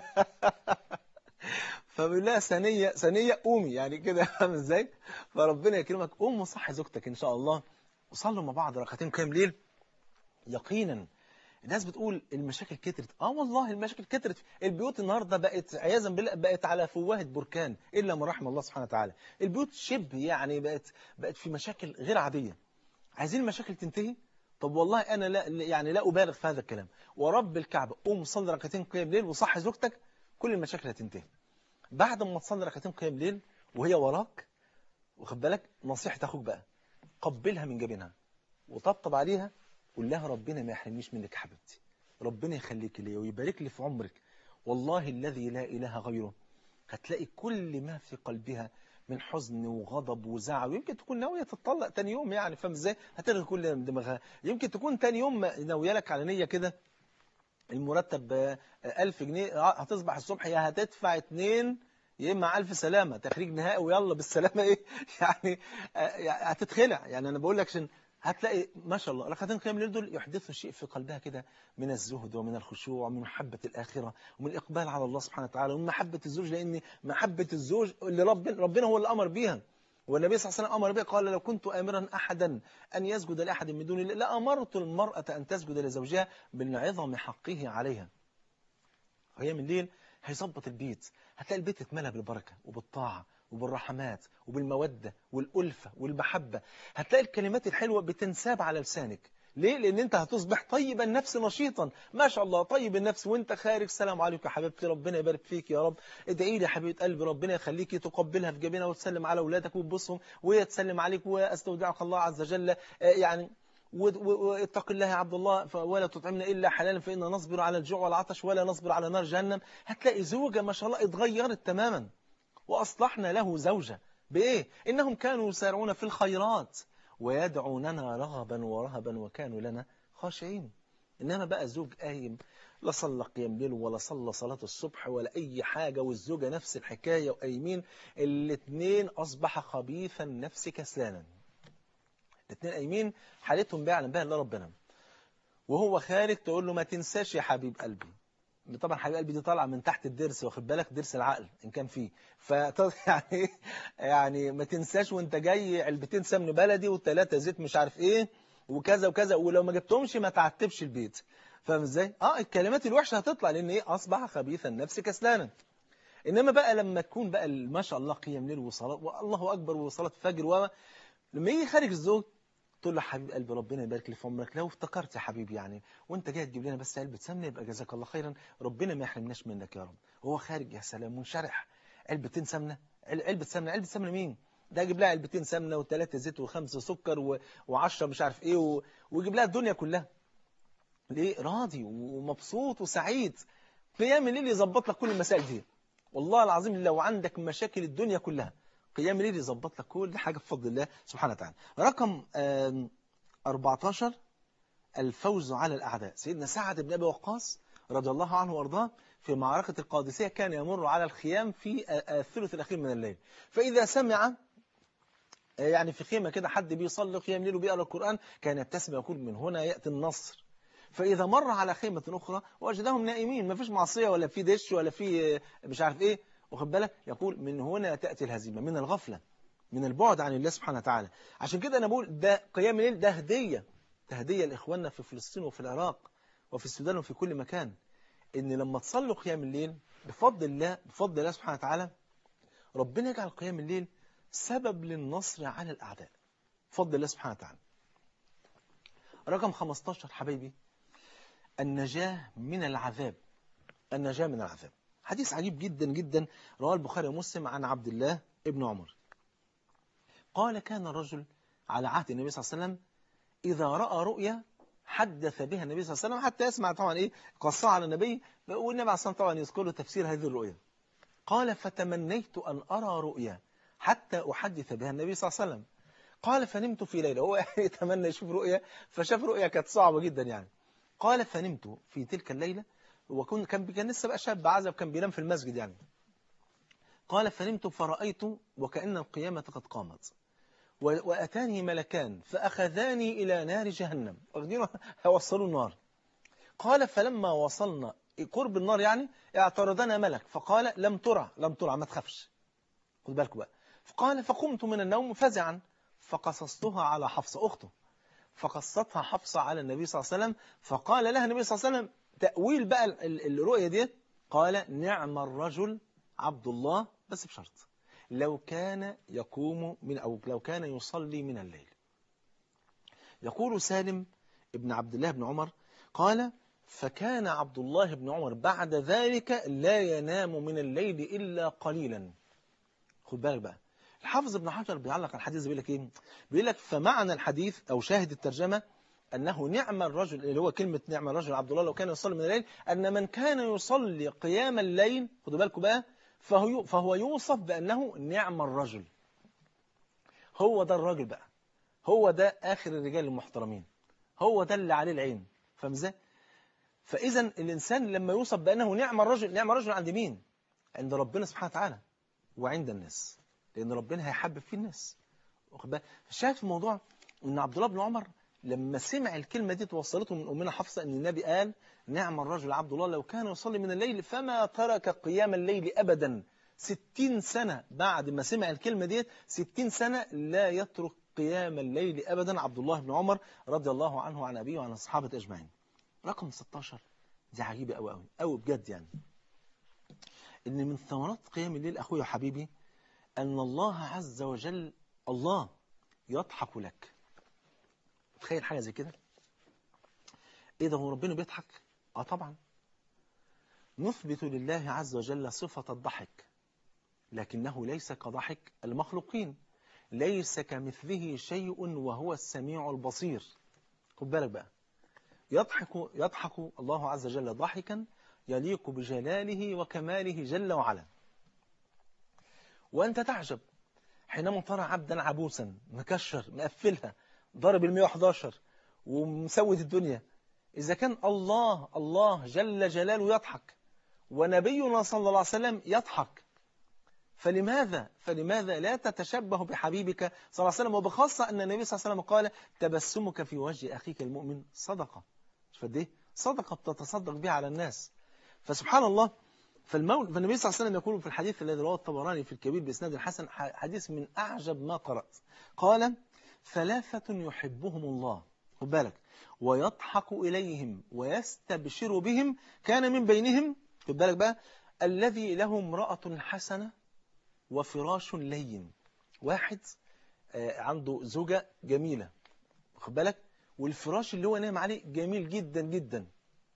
فبيقول لها ثانية ثانية قومي يعني كده فاهم ازاي فربنا يكرمك قوم وصحي زوجتك إن شاء الله وصلوا مع بعض ركعتين قيام ليل يقينا الناس بتقول المشاكل كترت اه والله المشاكل كترت البيوت النهارده بقت عياذا بالله بقت على فوهة بركان الا ما رحم الله سبحانه وتعالى البيوت شبه يعني بقت بقت في مشاكل غير عاديه عايزين المشاكل تنتهي طب والله انا لا يعني لا ابالغ في هذا الكلام ورب الكعبه قوم صلي ركعتين قيام ليل وصحي زوجتك كل المشاكل هتنتهي بعد ما تصلي ركعتين قيام ليل وهي وراك واخد بالك نصيحه اخوك بقى قبلها من جبينها وطبطب عليها قول لها ربنا ما يحرمنيش منك يا حبيبتي ربنا يخليك لي ويبارك لي في عمرك والله الذي لا إله غيره هتلاقي كل ما في قلبها من حزن وغضب وزعل ويمكن تكون ناوية تتطلق تاني يوم يعني فاهم ازاي هتلغي كل من دماغها يمكن تكون تاني يوم ناوية لك على نية كده المرتب آه، ألف جنيه هتصبح الصبح يا هتدفع اتنين يا اما الف سلامه تخريج نهائي ويلا بالسلامه ايه يعني آه، يعني هتتخلع يعني انا بقول لك عشان هتلاقي ما شاء الله ركعتين قيام الليل دول يحدثوا شيء في قلبها كده من الزهد ومن الخشوع ومن محبة الآخرة ومن الإقبال على الله سبحانه وتعالى ومن محبة الزوج لأن محبة الزوج اللي ربنا ربنا هو اللي أمر بيها والنبي صلى الله عليه وسلم أمر به قال لو كنت آمرا أحدا أن يسجد لأحد من دون الله لأمرت المرأة أن تسجد لزوجها من عظم حقه عليها قيام الليل هيظبط البيت هتلاقي البيت اتملى بالبركة وبالطاعة وبالرحمات وبالمودة والألفة والمحبة هتلاقي الكلمات الحلوة بتنساب على لسانك ليه؟ لأن أنت هتصبح طيب النفس نشيطا ما شاء الله طيب النفس وأنت خارج السلام عليكم يا حبيبتي ربنا يبارك فيك يا رب ادعي لي يا حبيبة قلبي ربنا يخليكي تقبلها في جبينها وتسلم على أولادك وتبصهم وهي تسلم عليك وأستودعك الله عز وجل آه، يعني واتق الله يا عبد الله ف- ولا تطعمنا إلا حلالا فإن نصبر على الجوع والعطش ولا نصبر على نار جهنم هتلاقي زوجة ما شاء الله اتغيرت تماما وأصلحنا له زوجة بإيه؟ إنهم كانوا يسارعون في الخيرات ويدعوننا رغبا ورهبا وكانوا لنا خاشعين إنما بقى زوج قايم لا صلى قيام ليل ولا صلى صلاة الصبح ولا أي حاجة والزوجة نفس الحكاية وقايمين الاثنين أصبح خبيث النفس كسلانا الاثنين قايمين حالتهم بيعلم بها الا ربنا وهو خارج تقول له ما تنساش يا حبيب قلبي طبعا حبيب قلبي دي طالعه من تحت الضرس واخد بالك ضرس العقل ان كان فيه ف يعني يعني ما تنساش وانت جاي علبتين سمن بلدي وثلاثه زيت مش عارف ايه وكذا وكذا ولو ما جبتهمش ما تعتبش البيت فاهم ازاي اه الكلمات الوحشه هتطلع لان ايه اصبح خبيث النفس كسلانا انما بقى لما تكون بقى ما شاء الله قيام ليل وصلاه والله اكبر وصلاه فجر و لما يجي خارج الزوج تقول له حبيب قلبي ربنا يبارك لي في عمرك لو افتكرت يا حبيبي يعني وانت جاي تجيب لنا بس علبه سمنه يبقى جزاك الله خيرا ربنا ما يحرمناش منك يا رب وهو خارج يا سلام منشرح علبتين سمنه عل- علبه سمنه علبه سمنه مين ده يجيب لها علبتين سمنه وثلاثه زيت وخمسه سكر و... وعشرة مش عارف ايه و... ويجيب لها الدنيا كلها ليه راضي ومبسوط وسعيد قيام الليل يظبط لك كل المسائل دي والله العظيم لو عندك مشاكل الدنيا كلها قيام الليل يظبط لك كل حاجة بفضل الله سبحانه وتعالى رقم آم، 14 الفوز على الأعداء سيدنا سعد بن أبي وقاص رضي الله عنه وارضاه في معركة القادسية كان يمر على الخيام في آه، آه، الثلث الأخير من الليل فإذا سمع آه، يعني في خيمة كده حد بيصلي قيام ليل وبيقرأ القرآن كان يبتسم يقول من هنا يأتي النصر فإذا مر على خيمة أخرى وجدهم نائمين ما فيش معصية ولا في دش ولا في آه، مش عارف إيه واخد بالك يقول من هنا تأتي الهزيمة من الغفلة من البعد عن الله سبحانه وتعالى عشان كده أنا بقول ده قيام الليل ده هدية ده هدية لإخواننا في فلسطين وفي العراق وفي السودان وفي كل مكان إن لما تصلوا قيام الليل بفضل الله بفضل الله سبحانه وتعالى ربنا يجعل قيام الليل سبب للنصر على الأعداء بفضل الله سبحانه وتعالى رقم 15 حبايبي النجاة من العذاب النجاة من العذاب حديث عجيب جدا جدا رواه البخاري ومسلم عن عبد الله ابن عمر قال كان الرجل على عهد النبي صلى الله عليه وسلم إذا رأى رؤيا حدث بها النبي صلى الله عليه وسلم حتى يسمع طبعا إيه قصة على النبي والنبي عليه الصلاة والسلام طبعا يذكر له تفسير هذه الرؤيا قال فتمنيت أن أرى رؤيا حتى أحدث بها النبي صلى الله عليه وسلم قال فنمت في ليلة هو يعني يتمنى يشوف رؤيا فشاف رؤيا كانت صعبة جدا يعني قال فنمت في تلك الليلة وكان كان كان لسه بقى شاب عزب كان بينام في المسجد يعني قال فنمت فرأيت وكأن القيامة قد قامت و- وأتاني ملكان فأخذاني إلى نار جهنم واخدينه هيوصلوا النار قال فلما وصلنا قرب النار يعني اعترضنا ملك فقال لم ترى لم ترى ما تخافش خد بالك بقى فقال فقمت من النوم فزعا فقصصتها على حفصة أخته فقصتها حفصة على النبي صلى الله عليه وسلم فقال لها النبي صلى الله عليه وسلم تأويل بقى ال- ال- الرؤية دي قال نعم الرجل عبد الله بس بشرط لو كان يقوم من أو لو كان يصلي من الليل يقول سالم ابن عبد الله بن عمر قال فكان عبد الله بن عمر بعد ذلك لا ينام من الليل إلا قليلا خد بالك بقى الحافظ ابن حجر بيعلق على الحديث بيقول لك ايه بيقول لك فمعنى الحديث او شاهد الترجمه انه نعم الرجل اللي هو كلمه نعم الرجل عبد الله لو كان يصلي من الليل ان من كان يصلي قيام الليل خدوا بالكم بقى فهو فهو يوصف بانه نعم الرجل هو ده الراجل بقى هو ده اخر الرجال المحترمين هو ده اللي عليه العين فاهم ازاي فاذا الانسان لما يوصف بانه نعم الرجل نعم الرجل عند مين عند ربنا سبحانه وتعالى وعند الناس لأن ربنا هيحبب فيه الناس واخد بالك شايف الموضوع ان عبد الله بن عمر لما سمع الكلمة دي توصلته من أمنا حفصة أن النبي قال نعم الرجل عبد الله لو كان يصلي من الليل فما ترك قيام الليل أبدا ستين سنة بعد ما سمع الكلمة ديت ستين سنة لا يترك قيام الليل أبدا عبد الله بن عمر رضي الله عنه وعن أبيه وعن الصحابة أجمعين رقم 16 دي عجيبة أوي أوي أوي بجد يعني إن من ثمرات قيام الليل أخوي وحبيبي أن الله عز وجل الله يضحك لك تخيل حاجة زي كده إيه ده هو ربنا بيضحك آه طبعا نثبت لله عز وجل صفة الضحك لكنه ليس كضحك المخلوقين ليس كمثله شيء وهو السميع البصير خد بالك بقى يضحك يضحك الله عز وجل ضحكا يليق بجلاله وكماله جل وعلا وأنت تعجب حينما ترى عبدا عبوسا مكشر مقفلها ضرب ال 111 ومسود الدنيا إذا كان الله الله جل جلاله يضحك ونبينا صلى الله عليه وسلم يضحك فلماذا فلماذا لا تتشبه بحبيبك صلى الله عليه وسلم وبخاصة أن النبي صلى الله عليه وسلم قال تبسمك في وجه أخيك المؤمن صدقة مش فد ايه صدقة بتتصدق بها على الناس فسبحان الله فالمول فالنبي صلى الله عليه وسلم يقول في الحديث الذي رواه الطبراني في الكبير بإسناد الحسن حديث من أعجب ما قرأت قال ثلاثة يحبهم الله خد بالك ويضحك إليهم ويستبشر بهم كان من بينهم خد بالك بقى الذي له امرأة حسنة وفراش لين واحد عنده زوجة جميلة خد بالك والفراش اللي هو نايم عليه جميل جدا جدا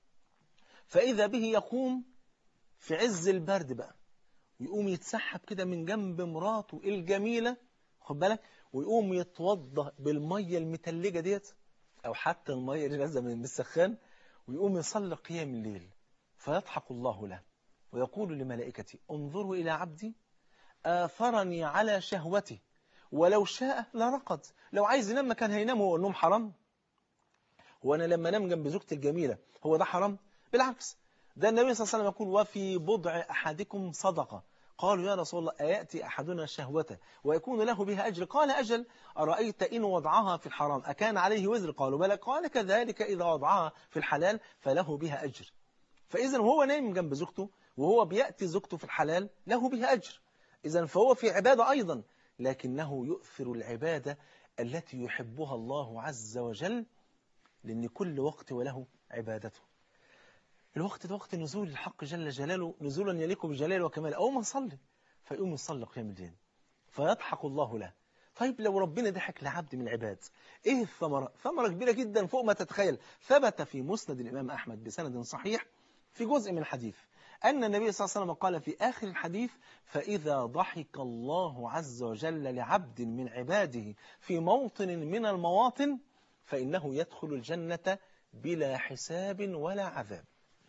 فإذا به يقوم في عز البرد بقى ويقوم يتسحب كده من جنب مراته الجميلة خد بالك ويقوم يتوضى بالمية المتلجة ديت أو حتى المية اللي نازله من السخان ويقوم يصلي قيام الليل فيضحك الله له ويقول لملائكتي انظروا إلى عبدي آثرني على شهوته ولو شاء لرقد لو عايز ينام كان هينام هو النوم حرام هو أنا لما نام جنب زوجتي الجميلة هو ده حرام بالعكس ده النبي صلى الله عليه وسلم يقول وفي بضع أحدكم صدقة قالوا يا رسول الله أيأتي أحدنا شهوته ويكون له بها أجر قال أجل أرأيت إن وضعها في الحرام أكان عليه وزر قالوا بلى قال كذلك إذا وضعها في الحلال فله بها أجر فإذا هو نايم جنب زوجته وهو بيأتي زوجته في الحلال له بها أجر إذا فهو في عبادة أيضا لكنه يؤثر العبادة التي يحبها الله عز وجل لأن كل وقت وله عبادته الوقت ده وقت نزول الحق جل جلاله نزولا يليق بجلاله وكماله أول ما نصلي فيقوم يصلي قيام الليل فيضحك الله له طيب لو ربنا ضحك لعبد من العباد ايه الثمرة ثمرة كبيرة جدا فوق ما تتخيل ثبت في مسند الإمام أحمد بسند صحيح في جزء من الحديث أن النبي صلى الله عليه وسلم قال في آخر الحديث فإذا ضحك الله عز وجل لعبد من عباده في موطن من المواطن فإنه يدخل الجنة بلا حساب ولا عذاب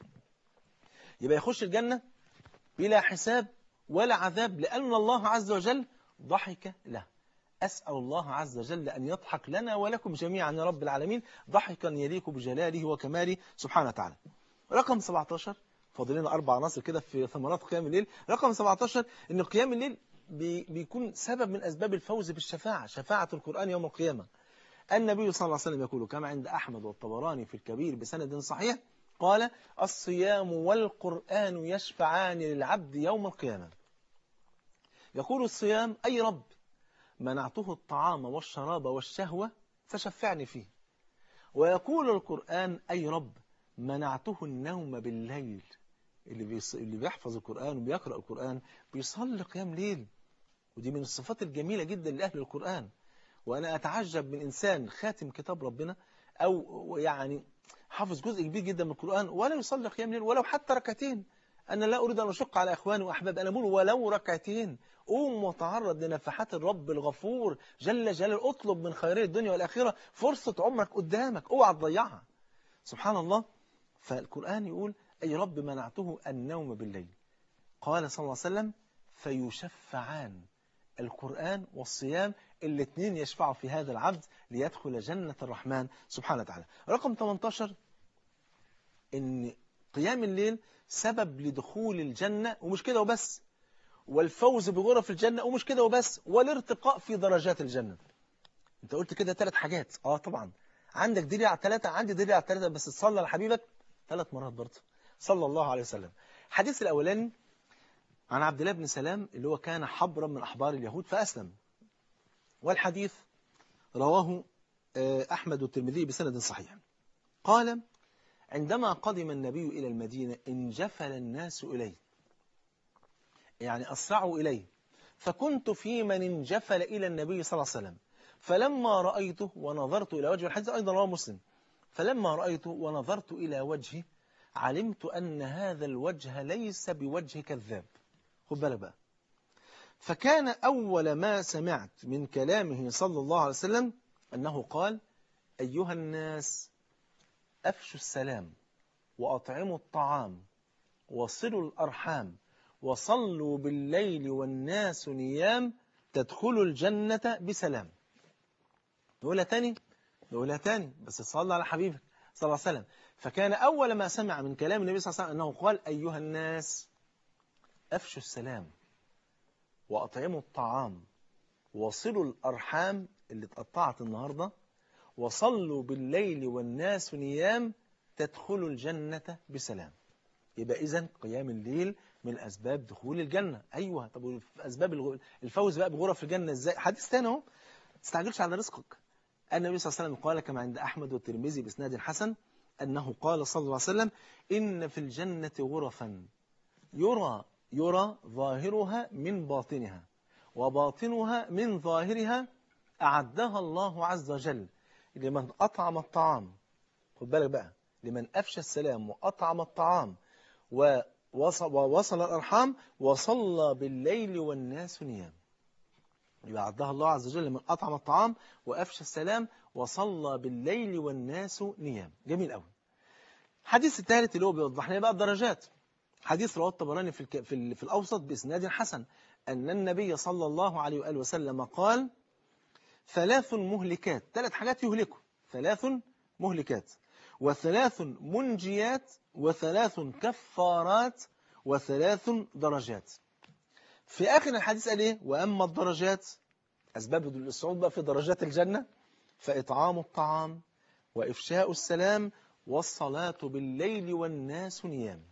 يبقى يخش الجنة بلا حساب ولا عذاب لأن الله عز وجل ضحك له أسأل الله عز وجل أن يضحك لنا ولكم جميعا يا رب العالمين ضحكا يليق بجلاله وكماله سبحانه وتعالى رقم 17 فاضل لنا أربع عناصر كده في ثمرات قيام الليل رقم 17 إن قيام الليل بي بيكون سبب من أسباب الفوز بالشفاعة شفاعة القرآن يوم القيامة النبي صلى الله عليه وسلم يقول كما عند أحمد والطبراني في الكبير بسند صحيح قال الصيام والقرآن يشفعان للعبد يوم القيامة يقول الصيام أي رب منعته الطعام والشراب والشهوة فشفعني فيه ويقول القرآن أي رب منعته النوم بالليل اللي, بيص... اللي بيحفظ القرآن وبيقرأ القرآن بيصلي قيام ليل ودي من الصفات الجميلة جدا لأهل القرآن وأنا أتعجب من إنسان خاتم كتاب ربنا أو يعني حافظ جزء كبير جدا من القرآن ولا يصلي قيام ليل ولو حتى ركعتين أنا لا أريد أن أشق على إخواني وأحبابي أنا بقول ولو ركعتين قوم وتعرض لنفحات الرب الغفور جل جلاله اطلب من خيري الدنيا والآخرة فرصة عمرك قدامك اوعى تضيعها سبحان الله فالقرآن يقول أي رب منعته النوم بالليل قال صلى الله عليه وسلم فيشفعان القرآن والصيام الاثنين يشفعوا في هذا العبد ليدخل جنة الرحمن سبحانه وتعالى رقم 18 ان قيام الليل سبب لدخول الجنة ومش كده وبس والفوز بغرف الجنة ومش كده وبس والارتقاء في درجات الجنة انت قلت كده ثلاث حاجات اه طبعا عندك دليل على ثلاثة عندي دليل على ثلاثة بس تصلى لحبيبك ثلاث مرات برضه صلى الله عليه وسلم الحديث الأولاني عن عبد الله بن سلام اللي هو كان حبرا من أحبار اليهود فأسلم والحديث رواه آه، أحمد والترمذي بسند صحيح قال عندما قدم النبي إلى المدينة انجفل الناس إليه يعني أسرعوا إليه فكنت في من انجفل إلى النبي صلى الله عليه وسلم فلما رأيته ونظرت إلى وجهه الحديث أيضا رواه مسلم فلما رأيته ونظرت إلى وجهه علمت أن هذا الوجه ليس بوجه كذاب خد بالك بقى فكان أول ما سمعت من كلامه صلى الله عليه وسلم أنه قال أيها الناس أفشوا السلام وأطعموا الطعام وصلوا الأرحام وصلوا بالليل والناس نيام تدخلوا الجنة بسلام نقولها تاني نقولها تاني بس صلى على حبيبك صلى الله عليه وسلم فكان أول ما سمع من كلام النبي صلى الله عليه وسلم أنه قال أيها الناس أفشوا السلام وأطعموا الطعام وصلوا الأرحام اللي اتقطعت النهاردة وصلوا بالليل والناس نيام تدخلوا الجنة بسلام يبقى إذن قيام الليل من أسباب دخول الجنة أيوة طب أسباب الغ- الفوز بقى بغرف الجنة إزاي حديث تاني أهو تستعجلش على رزقك النبي صلى الله عليه وسلم قال كما عند أحمد والترمذي بإسناد حسن أنه قال صلى الله عليه وسلم إن في الجنة غرفا يرى يرى ظاهرها من باطنها وباطنها من ظاهرها أعدها الله عز وجل لمن أطعم الطعام خد بالك بقى لمن أفشى السلام وأطعم الطعام ووصل, ووصل الأرحام وصلى بالليل والناس نيام يبقى أعدها الله عز وجل لمن أطعم الطعام وأفشى السلام وصلى بالليل والناس نيام جميل قوي الحديث الثالث اللي هو بيوضح لنا بقى الدرجات حديث رواه الطبراني في, الك... في, ال... في الأوسط بإسناد حسن أن النبي صلى الله عليه وآله وسلم قال ثلاث مهلكات ثلاث حاجات يهلكوا ثلاث مهلكات وثلاث منجيات وثلاث كفارات وثلاث درجات في آخر الحديث قال إيه وأما الدرجات أسباب الصعود بقى في درجات الجنة فإطعام الطعام وإفشاء السلام والصلاة بالليل والناس نيام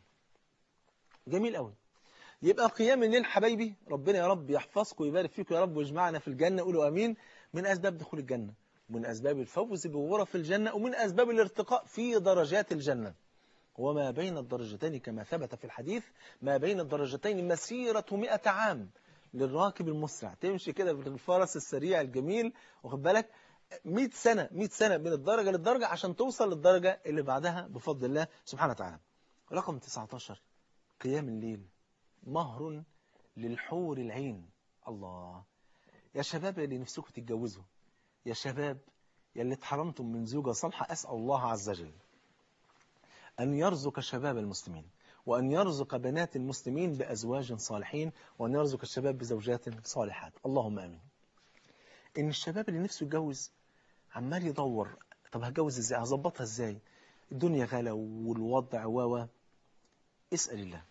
جميل قوي يبقى قيام الليل حبايبي ربنا يا رب يحفظكم ويبارك فيكم يا رب ويجمعنا في الجنة قولوا أمين من أسباب دخول الجنة ومن أسباب الفوز بغرف الجنة ومن أسباب الارتقاء في درجات الجنة وما بين الدرجتين كما ثبت في الحديث ما بين الدرجتين مسيرة مئة عام للراكب المسرع تمشي كده بالفرس السريع الجميل واخد بالك 100 سنة 100 سنة من الدرجة للدرجة عشان توصل للدرجة اللي بعدها بفضل الله سبحانه وتعالى رقم 19 قيام الليل مهر للحور العين الله يا شباب اللي نفسكم تتجوزوا يا شباب يا اللي اتحرمتم من زوجة صالحة أسأل الله عز وجل أن يرزق شباب المسلمين وأن يرزق بنات المسلمين بأزواج صالحين وأن يرزق الشباب بزوجات صالحات اللهم آمين إن الشباب اللي نفسه يتجوز عمال يدور طب هتجوز ازاي هظبطها ازاي الدنيا غلا والوضع و اسأل الله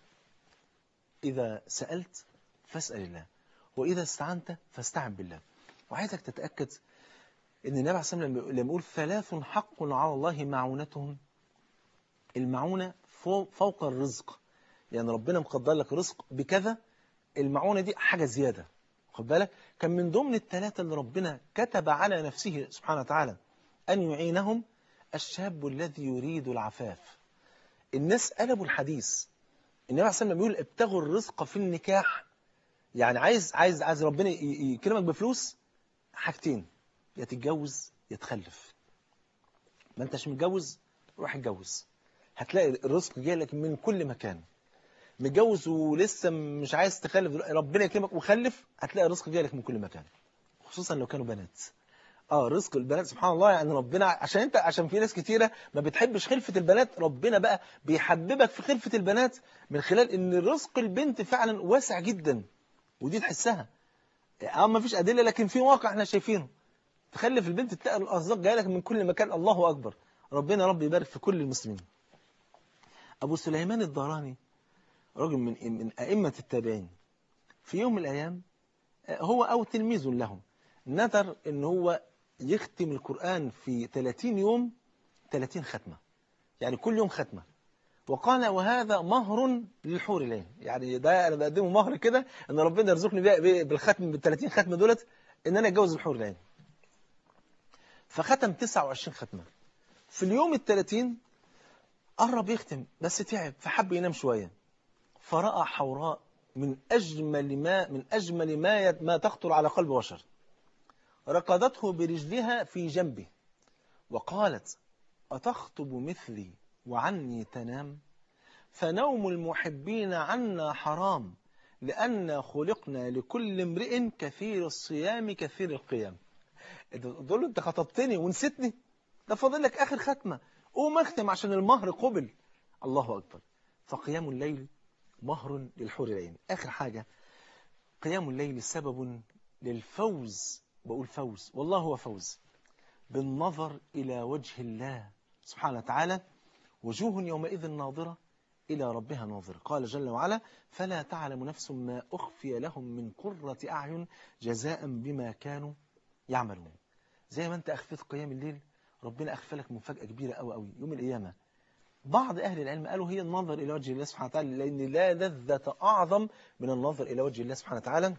إذا سألت فاسأل الله وإذا استعنت فاستعن بالله وعايزك تتأكد إن النبي عليه الصلاة والسلام لما يقول ثلاث حق على الله معونتهم المعونة فوق الرزق يعني ربنا مقدر لك رزق بكذا المعونة دي حاجة زيادة خد بالك كان من ضمن الثلاثة اللي ربنا كتب على نفسه سبحانه وتعالى أن يعينهم الشاب الذي يريد العفاف الناس قلبوا الحديث النبي عليه الصلاة والسلام بيقول ابتغوا الرزق في النكاح يعني عايز عايز عايز ربنا يكرمك بفلوس حاجتين يا تتجوز يا تخلف ما انتش متجوز روح اتجوز هتلاقي الرزق جاي لك من كل مكان متجوز ولسه مش عايز تخلف ربنا يكرمك وخلف هتلاقي الرزق جاي لك من كل مكان خصوصا لو كانوا بنات اه رزق البنات سبحان الله يعني ربنا عشان انت عشان في ناس كتيره ما بتحبش خلفه البنات ربنا بقى بيحببك في خلفه البنات من خلال ان رزق البنت فعلا واسع جدا ودي تحسها اه ما فيش ادله لكن في واقع احنا شايفينه تخلف البنت تلاقي الارزاق جايه لك من كل مكان الله اكبر ربنا رب يبارك في كل المسلمين ابو سليمان الداراني رجل من من ائمه التابعين في يوم من الايام هو او تلميذ له نذر ان هو يختم القرآن في 30 يوم 30 ختمة يعني كل يوم ختمة وقال وهذا مهر للحور العين يعني ده انا بقدمه مهر كده ان ربنا يرزقني بيه- بيه- بالختم بال 30 ختمه دولت ان انا اتجوز الحور العين فختم 29 ختمه في اليوم ال 30 قرب يختم بس تعب فحب ينام شويه فرأى حوراء من أجمل ما من أجمل ما يت- ما تخطر على قلب بشر ركضته برجلها في جنبه وقالت أتخطب مثلي وعني تنام فنوم المحبين عنا حرام لأن خلقنا لكل امرئ كثير الصيام كثير القيام تقول له انت خطبتني ونسيتني ده فاضل لك آخر ختمة قوم اختم عشان المهر قبل الله أكبر فقيام الليل مهر للحور العين آخر حاجة قيام الليل سبب للفوز بقول فوز والله هو فوز بالنظر إلى وجه الله سبحانه وتعالى وجوه يومئذ ناظرة إلى ربها ناظرة قال جل وعلا فلا تعلم نفس ما أخفي لهم من قرة أعين جزاء بما كانوا يعملون زي ما أنت أخفيت قيام الليل ربنا أخفى لك مفاجأة كبيرة أوي أوي يوم القيامة بعض أهل العلم قالوا هي النظر إلى وجه الله سبحانه وتعالى لأن لا لذة أعظم من النظر إلى وجه الله سبحانه وتعالى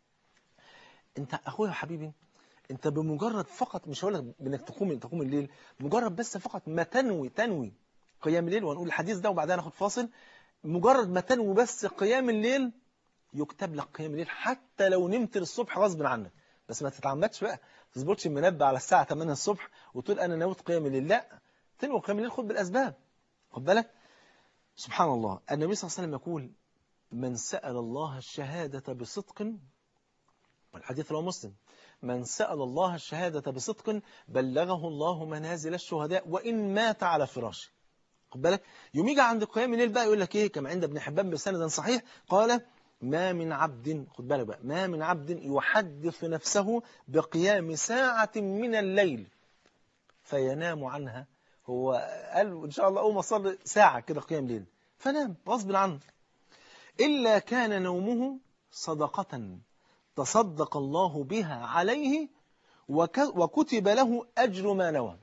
أنت أخويا وحبيبي أنت بمجرد فقط مش هقول لك بأنك تقوم تقوم الليل مجرد بس فقط ما تنوي تنوي قيام الليل وهنقول الحديث ده وبعدها ناخد فاصل مجرد ما تنوي بس قيام الليل يكتب لك قيام الليل حتى لو نمت للصبح غصب عنك بس ما تتعمدش بقى ما تظبطش المنبه على الساعة 8 الصبح وتقول أنا نويت قيام الليل لا تنوي قيام الليل خد بالأسباب خد بالك سبحان الله النبي صلى الله عليه وسلم يقول من سأل الله الشهادة بصدق والحديث رواه مسلم من سأل الله الشهادة بصدق بلغه الله منازل الشهداء وإن مات على فراشه خد بالك يوم يجي عند قيام الليل بقى يقول لك ايه كما عند ابن حبان بسند صحيح قال ما من عبد خد بالك بقى ما من عبد يحدث نفسه بقيام ساعة من الليل فينام عنها هو قال ان شاء الله اقوم اصلي ساعة كده قيام ليل فنام غصب عنه إلا كان نومه صدقة تصدق الله بها عليه وك- وكتب له أجر ما نوى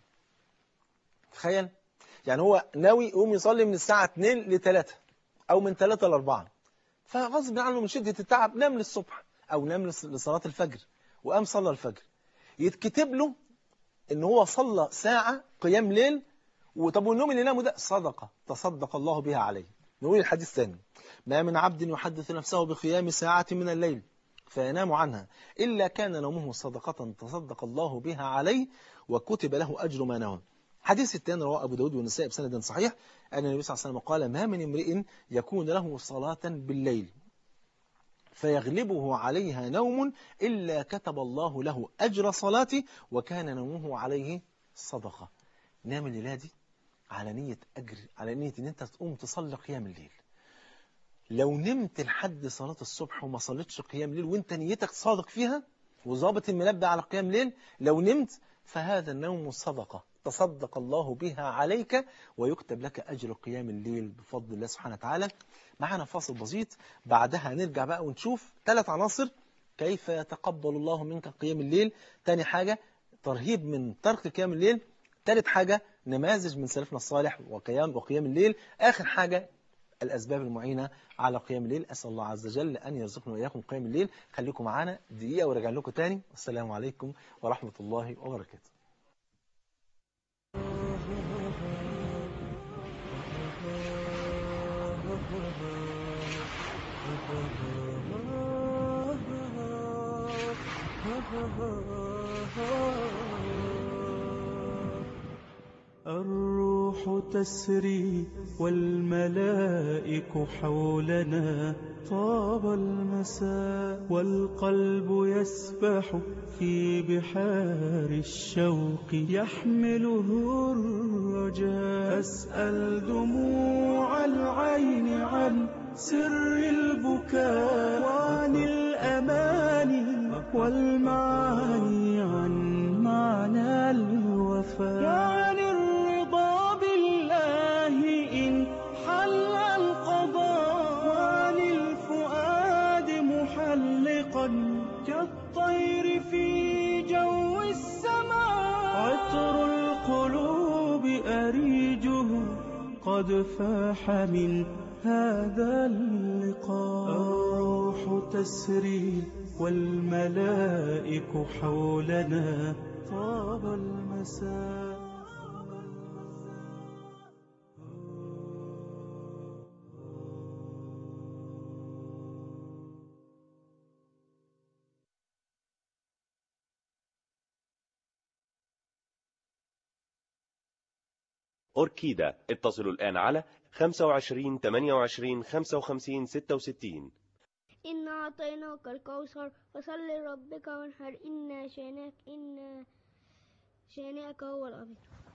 تخيل يعني هو ناوي يقوم يصلي من الساعة 2 ل 3 أو من 3 ل 4 فغصب عنه من شدة التعب نام للصبح أو نام لص- لصلاة الفجر وقام صلى الفجر يتكتب له إن هو صلى ساعة قيام ليل وطب والنوم اللي نامه ده صدقة تصدق الله بها عليه نقول الحديث ثاني ما من عبد يحدث نفسه بقيام ساعة من الليل فينام عنها إلا كان نومه صدقة تصدق الله بها عليه وكتب له أجر ما نوى حديث الثاني رواه أبو داود والنسائي بسند صحيح أن النبي صلى الله عليه وسلم قال ما من امرئ يكون له صلاة بالليل فيغلبه عليها نوم إلا كتب الله له أجر صلاته وكان نومه عليه صدقة نام الليلة دي على نية أجر على نية أن أنت تقوم تصلي قيام الليل لو نمت لحد صلاة الصبح وما صليتش قيام ليل وانت نيتك صادق فيها وظابط المنبه على قيام ليل لو نمت فهذا النوم صدقة تصدق الله بها عليك ويكتب لك أجر قيام الليل بفضل الله سبحانه وتعالى معنا فاصل بسيط بعدها نرجع بقى ونشوف ثلاث عناصر كيف يتقبل الله منك قيام الليل تاني حاجة ترهيب من ترك قيام الليل ثالث حاجة نماذج من سلفنا الصالح وقيام وقيام الليل آخر حاجة الأسباب المعينة على قيام الليل أسأل الله عز وجل أن يرزقنا وإياكم قيام الليل خليكم معانا دقيقة ورجع لكم تاني والسلام عليكم ورحمة الله وبركاته الروح تسري والملائك حولنا طاب المساء والقلب يسبح في بحار الشوق يحمله الرجاء أسأل دموع العين عن سر البكاء وعن الأماني والمعاني عن معنى الوفاء وعن الرضا بالله إن حل القضاء وعن الفؤاد محلقا كالطير في جو السماء عطر القلوب أريجه قد فاح من هذا اللقاء الروح تسري والملائك حولنا طاب المساء أوركيدا اتصلوا الآن على 25 28 55 66 إنا أعطيناك الكوثر فصل لربك وانحر إنا شانئك إنا شانئك هو الأبتر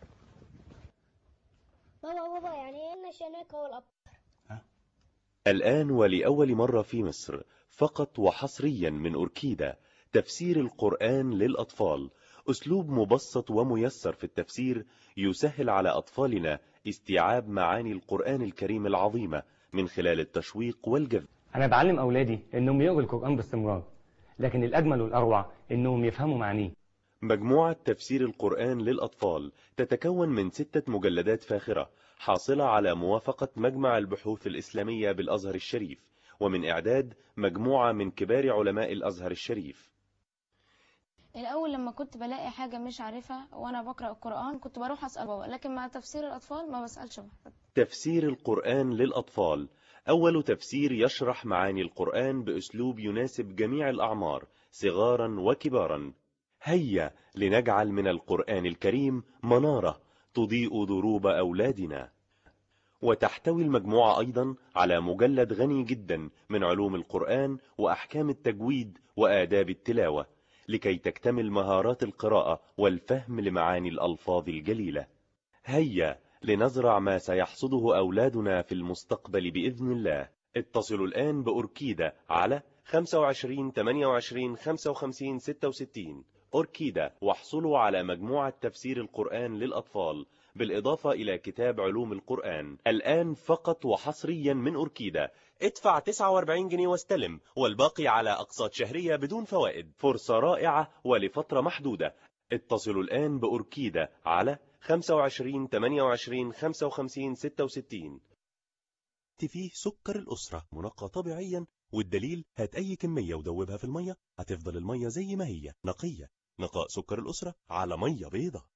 بابا بابا يعني إيه إن شانئك هو الأبتر الآن ولأول مرة في مصر فقط وحصريا من أوركيدا تفسير القرآن للأطفال أسلوب مبسط وميسر في التفسير يسهل على أطفالنا استيعاب معاني القرآن الكريم العظيمة من خلال التشويق والجذب أنا بعلم أولادي إنهم يقروا القرآن باستمرار لكن الأجمل والأروع إنهم يفهموا معانيه مجموعة تفسير القرآن للأطفال تتكون من ستة مجلدات فاخرة حاصلة على موافقة مجمع البحوث الإسلامية بالأزهر الشريف ومن إعداد مجموعة من كبار علماء الأزهر الشريف الأول لما كنت بلاقي حاجة مش عارفها وأنا بقرأ القرآن كنت بروح أسأل بابا لكن مع تفسير الأطفال ما بسألش حد تفسير القرآن للأطفال أول تفسير يشرح معاني القرآن بأسلوب يناسب جميع الأعمار صغارا وكبارا هيا لنجعل من القرآن الكريم منارة تضيء دروب أولادنا وتحتوي المجموعة أيضا على مجلد غني جدا من علوم القرآن وأحكام التجويد وآداب التلاوة لكي تكتمل مهارات القراءة والفهم لمعاني الألفاظ الجليلة هيا لنزرع ما سيحصده أولادنا في المستقبل بإذن الله اتصلوا الآن بأوركيدا على 25 28 55 66 أوركيدا واحصلوا على مجموعة تفسير القرآن للأطفال بالإضافة إلى كتاب علوم القرآن الآن فقط وحصريا من أوركيدا ادفع 49 جنيه واستلم والباقي على أقساط شهرية بدون فوائد فرصة رائعة ولفترة محدودة اتصلوا الآن بأوركيدا على 25 28 55 66 فيه سكر الأسرة منقى طبيعيا والدليل هات أي كمية ودوبها في المية هتفضل المية زي ما هي نقية نقاء سكر الأسرة على مية بيضة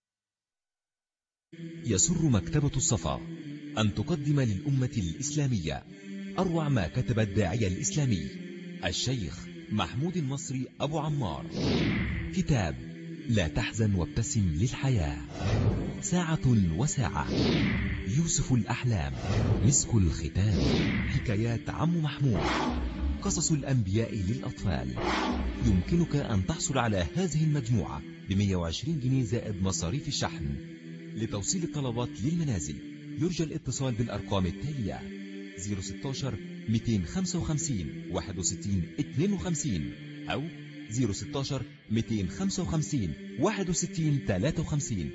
يسر مكتبة الصفا أن تقدم للأمة الإسلامية أروع ما كتب الداعية الإسلامي الشيخ محمود المصري أبو عمار كتاب لا تحزن وابتسم للحياة ساعة وساعة يوسف الأحلام مسك الختام حكايات عم محمود قصص الأنبياء للأطفال يمكنك أن تحصل على هذه المجموعة ب 120 جنيه زائد مصاريف الشحن لتوصيل الطلبات للمنازل يرجى الاتصال بالأرقام التالية 016 255 61 52 أو 016 255 61 53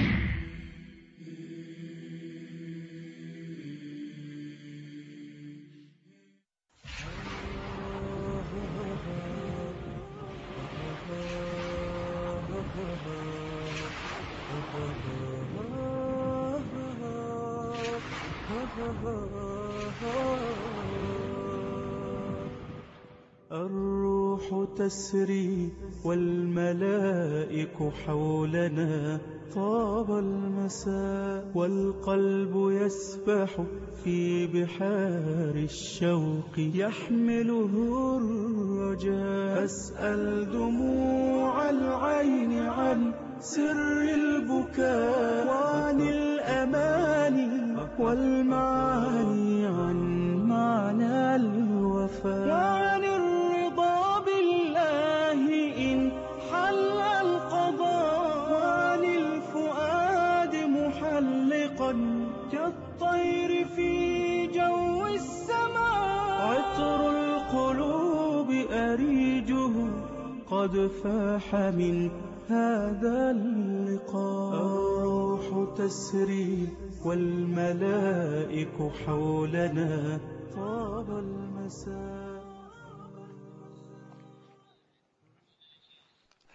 الروح تسري والملائك حولنا طاب المساء والقلب يسبح في بحار الشوق يحمله الرجاء أسأل دموع العين عن سر البكاء وعن الأماني والمعاني عن معنى الوفاء وعن الرضا بالله إن حل القضاء وعن الفؤاد محلقا كالطير في جو السماء عطر القلوب أريجه قد فاح من هذا اللقاء الروح تسري والملائك حولنا طاب المساء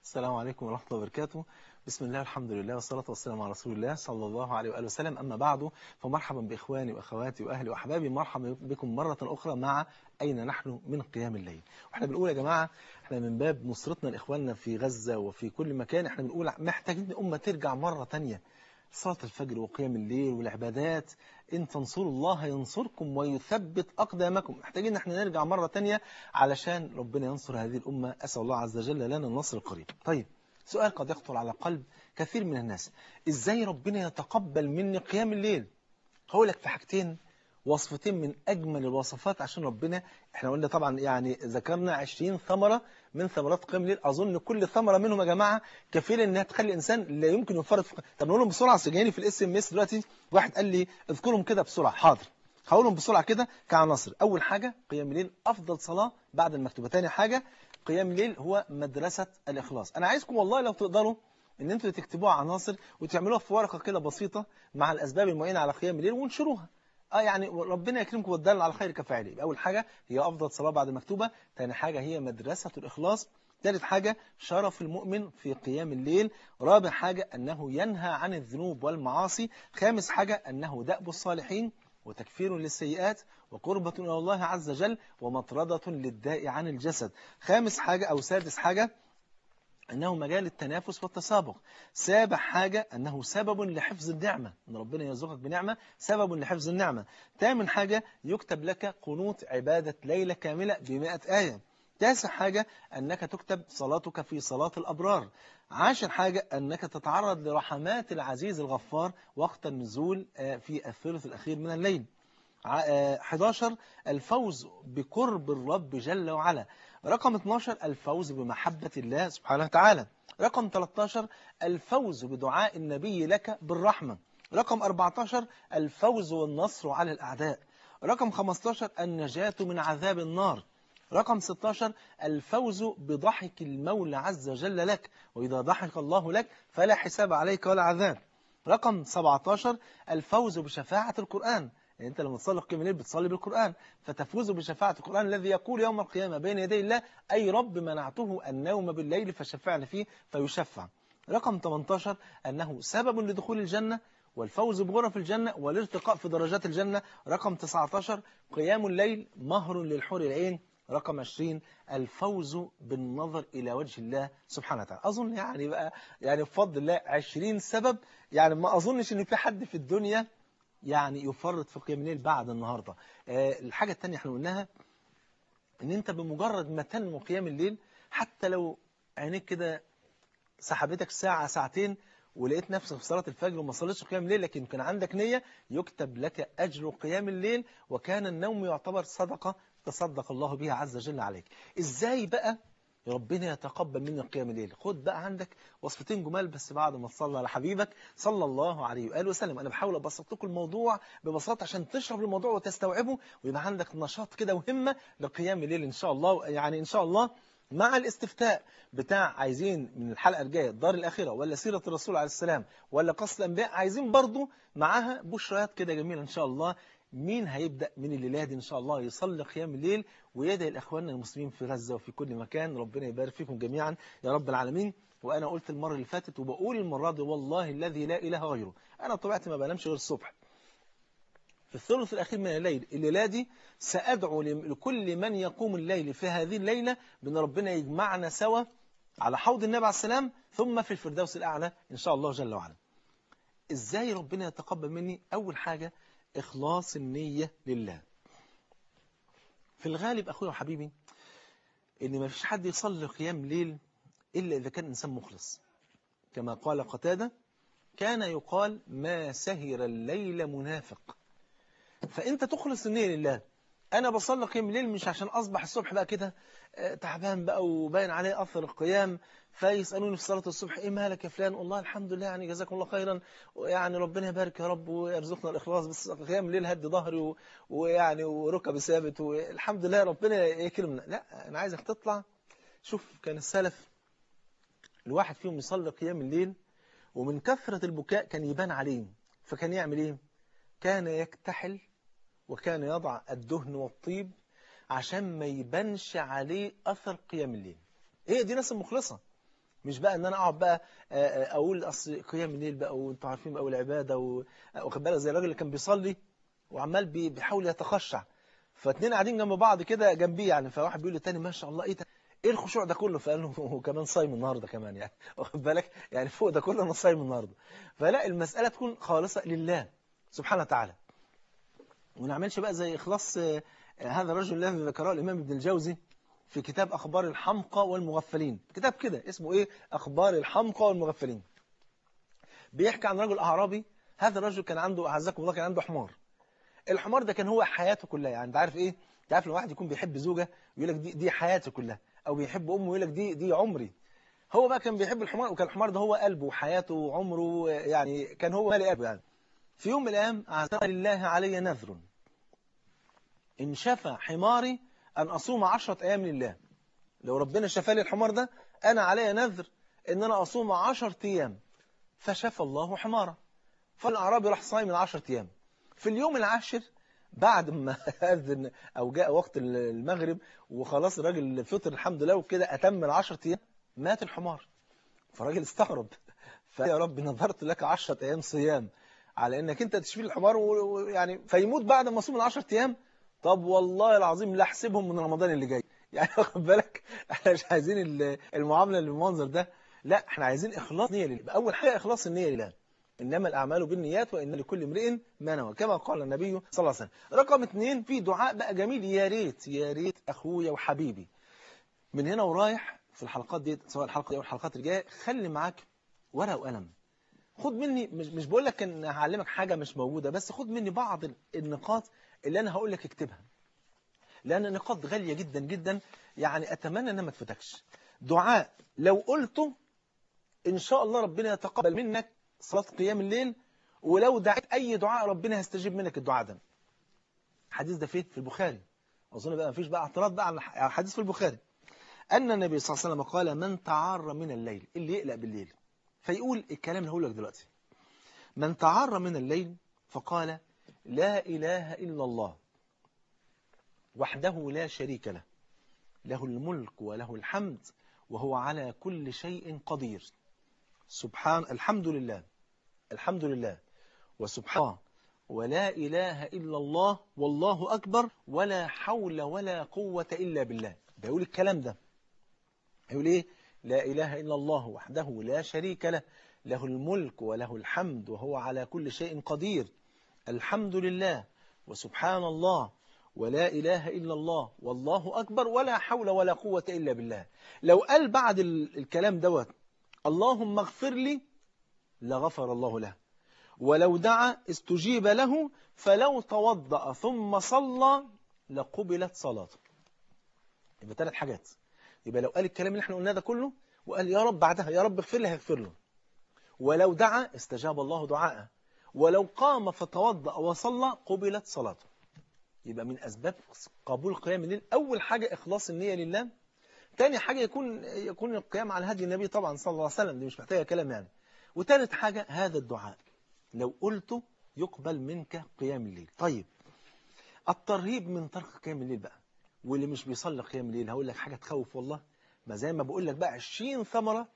السلام عليكم ورحمة الله وبركاته بسم الله والحمد لله والصلاة والسلام على رسول الله صلى الله عليه وآله وسلم أما بعد فمرحبا بإخواني وأخواتي وأهلي وأحبابي مرحبا بكم مرة أخرى مع أين نحن من قيام الليل وإحنا بنقول يا جماعة إحنا من باب نصرتنا لإخواننا في غزة وفي كل مكان إحنا بنقول محتاجين الأمة ترجع مرة تانية صلاة الفجر وقيام الليل والعبادات إن تنصروا الله ينصركم ويثبت أقدامكم محتاجين إن احنا نرجع مرة تانية علشان ربنا ينصر هذه الأمة أسأل الله عز وجل لنا النصر القريب طيب سؤال قد يخطر على قلب كثير من الناس إزاي ربنا يتقبل مني قيام الليل هقول لك في حاجتين وصفتين من أجمل الوصفات عشان ربنا احنا قلنا طبعا يعني ذكرنا 20 ثمرة من ثمرات قيام الليل أظن كل ثمرة منهم يا جماعة كفيلة إنها تخلي الإنسان لا يمكن يفرط في طب نقولهم بسرعة سجاني في الاس ام اس دلوقتي واحد قال لي اذكرهم كده بسرعة حاضر هقولهم بسرعة كده كعناصر أول حاجة قيام الليل أفضل صلاة بعد المكتوبة تاني حاجة قيام الليل هو مدرسة الإخلاص أنا عايزكم والله لو تقدروا ان انتوا تكتبوها عناصر وتعملوها في ورقة كده بسيطة مع الأسباب المعينة على قيام الليل ونشروها اه يعني ربنا يكرمكم والدل على خير كفاعله اول حاجه هي افضل صلاه بعد المكتوبه ثاني حاجه هي مدرسه الاخلاص ثالث حاجه شرف المؤمن في قيام الليل رابع حاجه انه ينهى عن الذنوب والمعاصي خامس حاجه انه دأب الصالحين وتكفير للسيئات وقربة إلى الله عز وجل ومطردة للداء عن الجسد خامس حاجة أو سادس حاجة أنه مجال التنافس والتسابق سابع حاجة أنه سبب لحفظ النعمة أن ربنا يرزقك بنعمة سبب لحفظ النعمة ثامن حاجة يكتب لك قنوت عبادة ليلة كاملة بمئة آية تاسع حاجة أنك تكتب صلاتك في صلاة الأبرار عاشر حاجة أنك تتعرض لرحمات العزيز الغفار وقت النزول في الثلث الأخير من الليل 11 الفوز بقرب الرب جل وعلا رقم 12 الفوز بمحبة الله سبحانه وتعالى رقم 13 الفوز بدعاء النبي لك بالرحمة رقم 14 الفوز والنصر على الأعداء رقم 15 النجاة من عذاب النار رقم 16 الفوز بضحك المولى عز وجل لك وإذا ضحك الله لك فلا حساب عليك ولا عذاب رقم 17 الفوز بشفاعة القرآن يعني أنت لما تصلي قيام الليل بتصلي بالقرآن فتفوز بشفاعة القرآن الذي يقول يوم القيامة بين يدي الله أي رب منعته النوم بالليل فشفعني فيه فيشفع رقم 18 أنه سبب لدخول الجنة والفوز بغرف الجنة والارتقاء في درجات الجنة رقم 19 قيام الليل مهر للحور العين رقم 20 الفوز بالنظر إلى وجه الله سبحانه وتعالى أظن يعني بقى يعني بفضل الله 20 سبب يعني ما أظنش إن في حد في الدنيا يعني يفرط في قيام الليل بعد النهاردة أه الحاجة الثانية احنا قلناها ان انت بمجرد ما تنمو قيام الليل حتى لو عينيك كده سحبتك ساعة ساعتين ولقيت نفسك في صلاة الفجر وما صليتش قيام الليل لكن كان عندك نية يكتب لك أجر قيام الليل وكان النوم يعتبر صدقة تصدق الله بها عز وجل عليك ازاي بقى ربنا يتقبل مني قيام الليل خد بقى عندك وصفتين جمال بس بعد ما تصلي على حبيبك صلى الله عليه وآله وسلم أنا بحاول أبسط لكم الموضوع ببساطة عشان تشرب الموضوع وتستوعبه ويبقى عندك نشاط كده وهمة لقيام الليل إن شاء الله يعني إن شاء الله مع الاستفتاء بتاع عايزين من الحلقة الجاية الدار الأخيرة ولا سيرة الرسول عليه السلام ولا قصة الأنبياء عايزين برضو معاها بشريات كده جميلة إن شاء الله مين هيبدأ من الليلة دي إن شاء الله يصلي قيام الليل ويدعي لإخواننا المسلمين في غزة وفي كل مكان ربنا يبارك فيكم جميعا يا رب العالمين وأنا قلت المرة اللي فاتت وبقول المرة دي والله الذي لا إله غيره أنا طبيعتي ما بنامش غير الصبح في الثلث الأخير من الليل الليلة دي سأدعو لكل من يقوم الليل في هذه الليلة بأن ربنا يجمعنا سوا على حوض النبي عليه السلام ثم في الفردوس الأعلى إن شاء الله جل وعلا إزاي ربنا يتقبل مني أول حاجة إخلاص النية لله في الغالب أخويا وحبيبي إن ما فيش حد يصلي قيام ليل إلا إذا كان إنسان مخلص كما قال قتادة كان يقال ما سهر الليل منافق فأنت تخلص النية لله أنا بصلي قيام الليل مش عشان أصبح الصبح بقى كده تعبان بقى وباين عليه أثر القيام فيسألوني في صلاة الصبح إيه مالك يا فلان والله الحمد لله يعني جزاكم الله خيرا ويعني ربنا يبارك يا رب ويرزقنا الإخلاص بس قيام الليل هدي ظهري ويعني وركبي ثابت والحمد لله ربنا يكرمنا لا أنا عايزك تطلع شوف كان السلف الواحد فيهم يصلي قيام الليل ومن كثرة البكاء كان يبان عليه فكان يعمل إيه كان يكتحل وكان يضع الدهن والطيب عشان ما يبانش عليه أثر قيام الليل ايه دي ناس المخلصة مش بقى ان انا اقعد بقى آه، آه، اقول اصل قيام الليل بقى وانتوا عارفين بقى والعباده و- واخد بالك زي الراجل اللي كان بيصلي وعمال بي- بيحاول يتخشع فاتنين قاعدين جنب بعض كده جنبيه يعني فواحد بيقول للتاني ما شاء الله ايه ده ايه الخشوع ده كله فقال له هو كمان صايم النهارده كمان يعني واخد بالك يعني فوق ده كله انا صايم النهارده فلا المساله تكون خالصه لله سبحانه وتعالى وما نعملش بقى زي اخلاص آه، آه، هذا الرجل الذي ذكره الامام ابن الجوزي في كتاب اخبار الحمقى والمغفلين كتاب كده اسمه ايه اخبار الحمقى والمغفلين بيحكي عن رجل اعرابي هذا الرجل كان عنده اعزكم الله كان عنده حمار الحمار ده كان هو حياته كلها يعني انت عارف ايه انت عارف لو واحد يكون بيحب زوجه ويقول لك دي دي حياتي كلها او بيحب امه ويقول لك دي دي عمري هو بقى كان بيحب الحمار وكان الحمار ده هو قلبه وحياته وعمره يعني كان هو مالي قلبه يعني في يوم من الايام اعزك لله علي نذر ان شفى حماري ان اصوم عشرة ايام لله لو ربنا شفى لي الحمار ده انا علي نذر ان انا اصوم عشرة ايام فشفى الله حماره فالاعرابي راح صايم العشرة ايام في اليوم العاشر بعد ما أذن أو جاء وقت المغرب وخلاص الراجل فطر الحمد لله وكده أتم العشرة أيام مات الحمار فالراجل استغرب فيا رب نظرت لك عشرة أيام صيام على إنك أنت تشفي الحمار و- ويعني فيموت بعد ما صوم العشرة أيام طب والله العظيم لا أحسبهم من رمضان اللي جاي يعني واخد بالك احنا مش عايزين ال- المعاملة بالمنظر ده لا احنا عايزين إخلاص نية لله أول حاجة إخلاص النية لله إنما الأعمال بالنيات وإن لكل امرئ ما نوى كما قال النبي صلى الله عليه وسلم رقم اثنين في دعاء بقى جميل يا ريت يا ريت أخويا وحبيبي من هنا ورايح في الحلقات دي سواء الحلقة دي أو الحلقات الجاية خلي معاك ورقة وقلم خد مني مش مش بقول لك ان هعلمك حاجة مش موجودة بس خد مني بعض النقاط اللي انا هقول لك اكتبها لان نقاط غالية جدا جدا يعني اتمنى انها ما تفوتكش دعاء لو قلته ان شاء الله ربنا يتقبل منك صلاة قيام الليل ولو دعيت اي دعاء ربنا هيستجيب منك الدعاء ده الحديث ده فين في البخاري اظن بقى مفيش بقى اعتراض بقى على الحديث في البخاري ان النبي صلى الله عليه وسلم قال من تعار من الليل اللي يقلق بالليل فيقول الكلام اللي هقول لك دلوقتي من تعار من الليل فقال لا إله إلا الله وحده لا شريك له له الملك وله الحمد وهو على كل شيء قدير سبحان الحمد لله الحمد لله وسبحان الله ولا إله إلا الله والله أكبر ولا حول ولا قوة إلا بالله بيقول الكلام ده يقول إيه لا إله إلا الله وحده لا شريك له له الملك وله الحمد وهو على كل شيء قدير الحمد لله وسبحان الله ولا إله إلا الله والله أكبر ولا حول ولا قوة إلا بالله لو قال بعد ال- الكلام دوت اللهم اغفر لي لغفر الله له ولو دعا استجيب له فلو توضأ ثم صلى لقبلت صلاته يبقى ثلاث حاجات يبقى لو قال الكلام اللي احنا قلناه ده كله وقال يا رب بعدها يا رب اغفر لي هيغفر له ولو دعا استجاب الله دعاءه ولو قام فتوضأ وصلى قبلت صلاته يبقى من أسباب قبول قيام الليل أول حاجة إخلاص النية لله تاني حاجة يكون يكون القيام على هدي النبي طبعا صلى الله عليه وسلم دي مش محتاجة كلام يعني وتالت حاجة هذا الدعاء لو قلته يقبل منك قيام الليل طيب الترهيب من ترك قيام الليل بقى واللي مش بيصلي قيام الليل هقول لك حاجة تخوف والله ما زي ما بقول لك بقى 20 ثمرة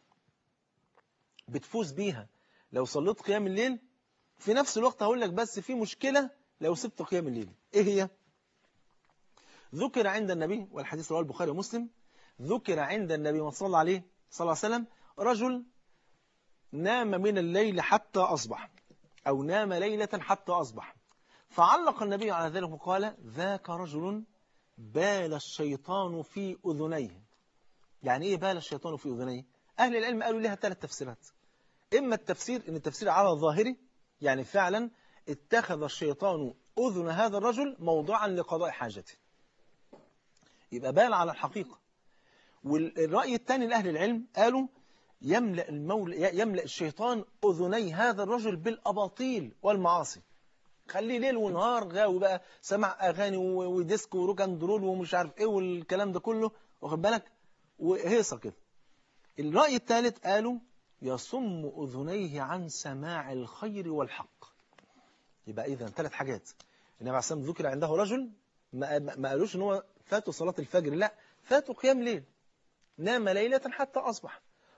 بتفوز بيها لو صليت قيام الليل في نفس الوقت هقول لك بس في مشكلة لو سبت قيام الليل ايه هي ذكر عند النبي والحديث رواه البخاري ومسلم ذكر عند النبي ما صلى عليه صلى الله عليه وسلم رجل نام من الليل حتى أصبح أو نام ليلة حتى أصبح فعلق النبي على ذلك وقال ذاك رجل بال الشيطان في أذنيه يعني إيه بال الشيطان في أذنيه أهل العلم قالوا لها ثلاث تفسيرات إما التفسير إن التفسير على الظاهري يعني فعلا اتخذ الشيطان أذن هذا الرجل موضعا لقضاء حاجته يبقى بال على الحقيقة والرأي الثاني لأهل العلم قالوا يملأ, المول يملأ الشيطان أذني هذا الرجل بالأباطيل والمعاصي خليه ليل ونهار غاوي بقى سمع أغاني وديسك وروكان درول ومش عارف إيه والكلام ده كله واخد بالك وهيصة كده الرأي الثالث قالوا يصم أذنيه عن سماع الخير والحق يبقى إذا ثلاث حاجات النبي عليه الصلاة والسلام ذكر عنده رجل ما, ما قالوش إن هو فاته صلاة الفجر لا فاته قيام ليل نام ليلة حتى أصبح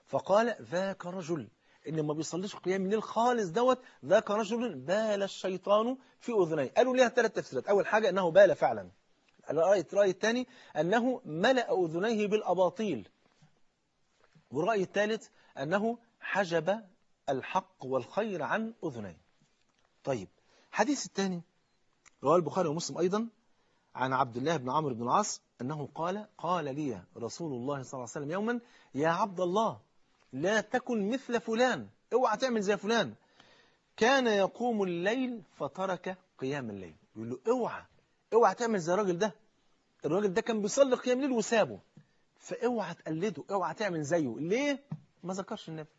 فقال ذاك رجل إن ما بيصليش قيام الليل خالص دوت ذاك رجل بال الشيطان في أذنيه قالوا ليها ثلاث تفسيرات أول حاجة أنه بال فعلا الرأي الرأي الثاني أنه ملأ أذنيه بالأباطيل والرأي الثالث أنه حجب الحق والخير عن أذنيه طيب حديث الثاني رواه البخاري ومسلم أيضا عن عبد الله بن عمرو بن العاص أنه قال قال لي رسول الله صلى الله عليه وسلم يوما يا عبد الله لا تكن مثل فلان اوعى تعمل زي فلان كان يقوم الليل فترك قيام الليل يقول له اوعى اوعى تعمل زي الراجل ده الراجل ده كان بيصلي قيام الليل وسابه فاوعى تقلده اوعى تعمل زيه ليه ما ذكرش النبي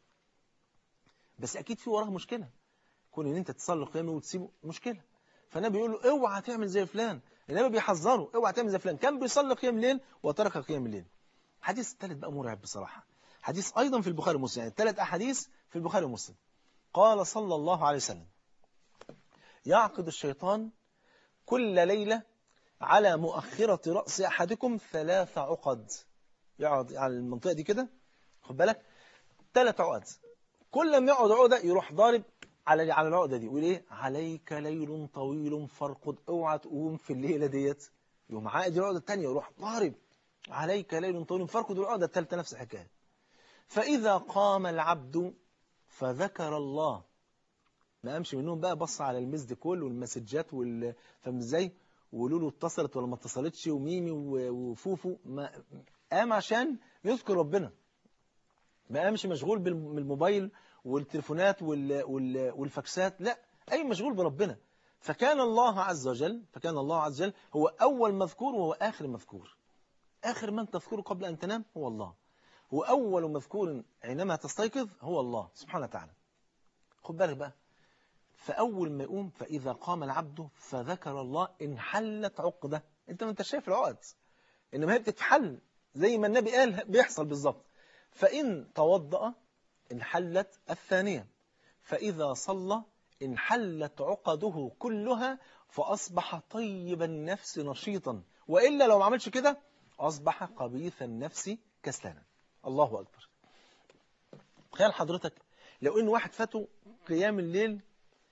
بس اكيد في وراه مشكله كون ان انت تصلي قيام الليل وتسيبه مشكله فالنبي يقول له اوعى تعمل زي فلان النبي بيحذره اوعى تعمل زي فلان كان بيصلي قيام الليل وترك قيام الليل الحديث الثالث بقى مرعب بصراحه حديث ايضا في البخاري ومسلم يعني ثلاث احاديث في البخاري ومسلم قال صلى الله عليه وسلم يعقد الشيطان كل ليله على مؤخرة رأس أحدكم ثلاث عقد يقعد على المنطقة دي كده خد بالك ثلاث عقد كل ما يقعد عقدة يروح ضارب على على العقدة دي يقول ايه عليك ليل طويل فارقد اوعى تقوم في الليلة ديت يقوم عائد العقدة الثانية يروح ضارب عليك ليل طويل فارقد العقدة الثالثة نفس الحكاية فإذا قام العبد فذكر الله ما قامش منهم بقى بص على المسد كول والمسجات وال فاهم ازاي ولولو اتصلت ولا ما اتصلتش وميمي وفوفو ما قام عشان يذكر ربنا ما قامش مشغول بالموبايل والتليفونات وال... وال... والفاكسات لا أي مشغول بربنا فكان الله عز وجل فكان الله عز وجل هو أول مذكور وهو آخر مذكور آخر من تذكره قبل أن تنام هو الله هو أول مذكور حينما تستيقظ هو الله سبحانه وتعالى خد بالك بقى فأول ما يقوم فإذا قام العبد فذكر الله انحلت عقدة أنت ما أنت شايف العقد إنما هي بتتحل زي ما النبي قال بيحصل بالظبط فإن توضأ انحلت الثانية فإذا صلى انحلت عقده كلها فأصبح طيب النفس نشيطا وإلا لو ما عملش كده أصبح قبيث النفس كسلانا الله أكبر تخيل حضرتك لو إن واحد فاته قيام الليل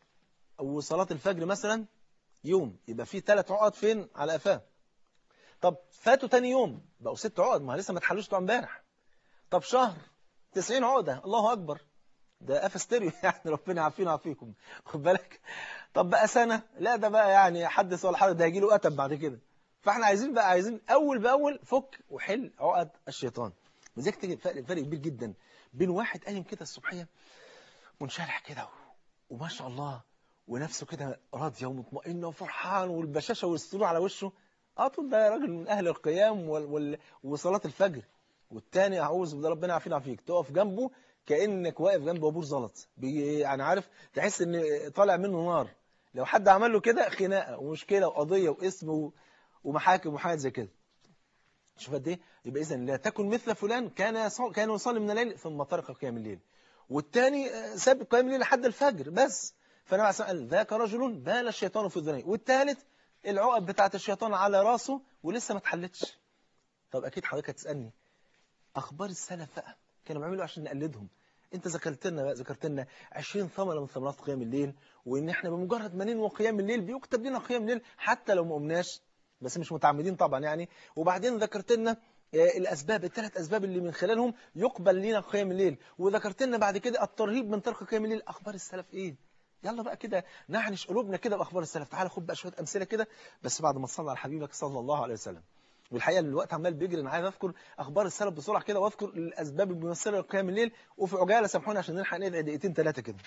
أو صلاة الفجر مثلا يوم يبقى فيه ثلاث عقد فين على قفاه طب فاتوا تاني يوم بقوا ست عقد ما لسه ما اتحلوش بتوع امبارح طب شهر 90 عقدة الله أكبر ده قفا ستيريو يعني ربنا يعافينا ويعافيكم خد بالك طب بقى سنة لا ده بقى يعني حدث ولا حرج ده هيجي له أتب بعد كده فاحنا عايزين بقى عايزين أول بأول فك وحل عقد الشيطان وذلك تجد فرق, فرق كبير جدا بين واحد قايم كده الصبحية منشرح كده وما شاء الله ونفسه كده راضية ومطمئنة وفرحان والبشاشة والسرور على وشه اه طول ده راجل من أهل القيام وال... وال... وصلاة الفجر والتاني أعوذ بالله ربنا يعافينا ويعافيك تقف جنبه كأنك واقف جنب بابور زلط بي... يعني عارف تحس ان طالع منه نار لو حد عمل له كده خناقة ومشكلة وقضية واسم و... ومحاكم وحاجات زي كده شوف قد ايه يبقى اذا لا تكن مثل فلان كان يصل... كان يصلي من الليل ثم ترك قيام الليل والتاني ساب قيام الليل لحد الفجر بس فالنبي عليه قال ذاك رجل بال الشيطان في اذنيه والثالث العقد بتاعت الشيطان على راسه ولسه ما اتحلتش طب اكيد حضرتك هتسالني اخبار السلف بقى كانوا بيعملوا عشان نقلدهم انت ذكرت لنا بقى ذكرت لنا 20 ثمره من ثمرات قيام الليل وان احنا بمجرد ما ننوي قيام الليل بيكتب لنا قيام الليل حتى لو ما قمناش بس مش متعمدين طبعا يعني وبعدين ذكرت لنا الاسباب الثلاث اسباب اللي من خلالهم يقبل لنا قيام الليل وذكرت لنا بعد كده الترهيب من ترك قيام الليل اخبار السلف ايه يلا بقى كده نعنش قلوبنا كده باخبار السلف تعالى خد بقى شويه امثله كده بس بعد ما تصلي على حبيبك صلى الله عليه وسلم والحقيقه الوقت عمال بيجري انا عايز اذكر اخبار السلف بسرعه كده واذكر الاسباب الممثله لقيام الليل وفي عجاله سامحوني عشان نلحق ندعي دقيقتين ثلاثه كده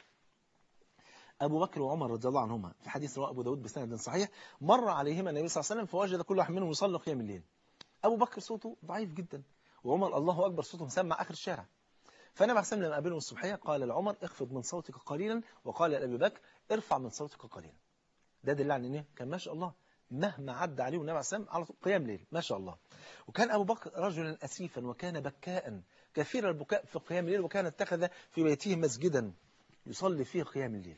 أبو بكر وعمر رضي الله عنهما في حديث رواه أبو داود بسند صحيح مر عليهما النبي صلى الله عليه وسلم فوجد كل واحد منهم يصلي قيام الليل أبو بكر صوته ضعيف جدا وعمر الله أكبر صوته مسمع آخر الشارع فالنبي عليه الصلاة لما قابلهم الصبحية قال لعمر اخفض من صوتك قليلا وقال لأبي بكر ارفع من صوتك قليلا ده دل على إن كان ما شاء الله مهما عدى عليه النبي عليه الصلاة على قيام ليل ما شاء الله وكان أبو بكر رجلا أسيفا وكان بكاء كثير البكاء في قيام الليل وكان اتخذ في بيته مسجدا يصلي فيه قيام الليل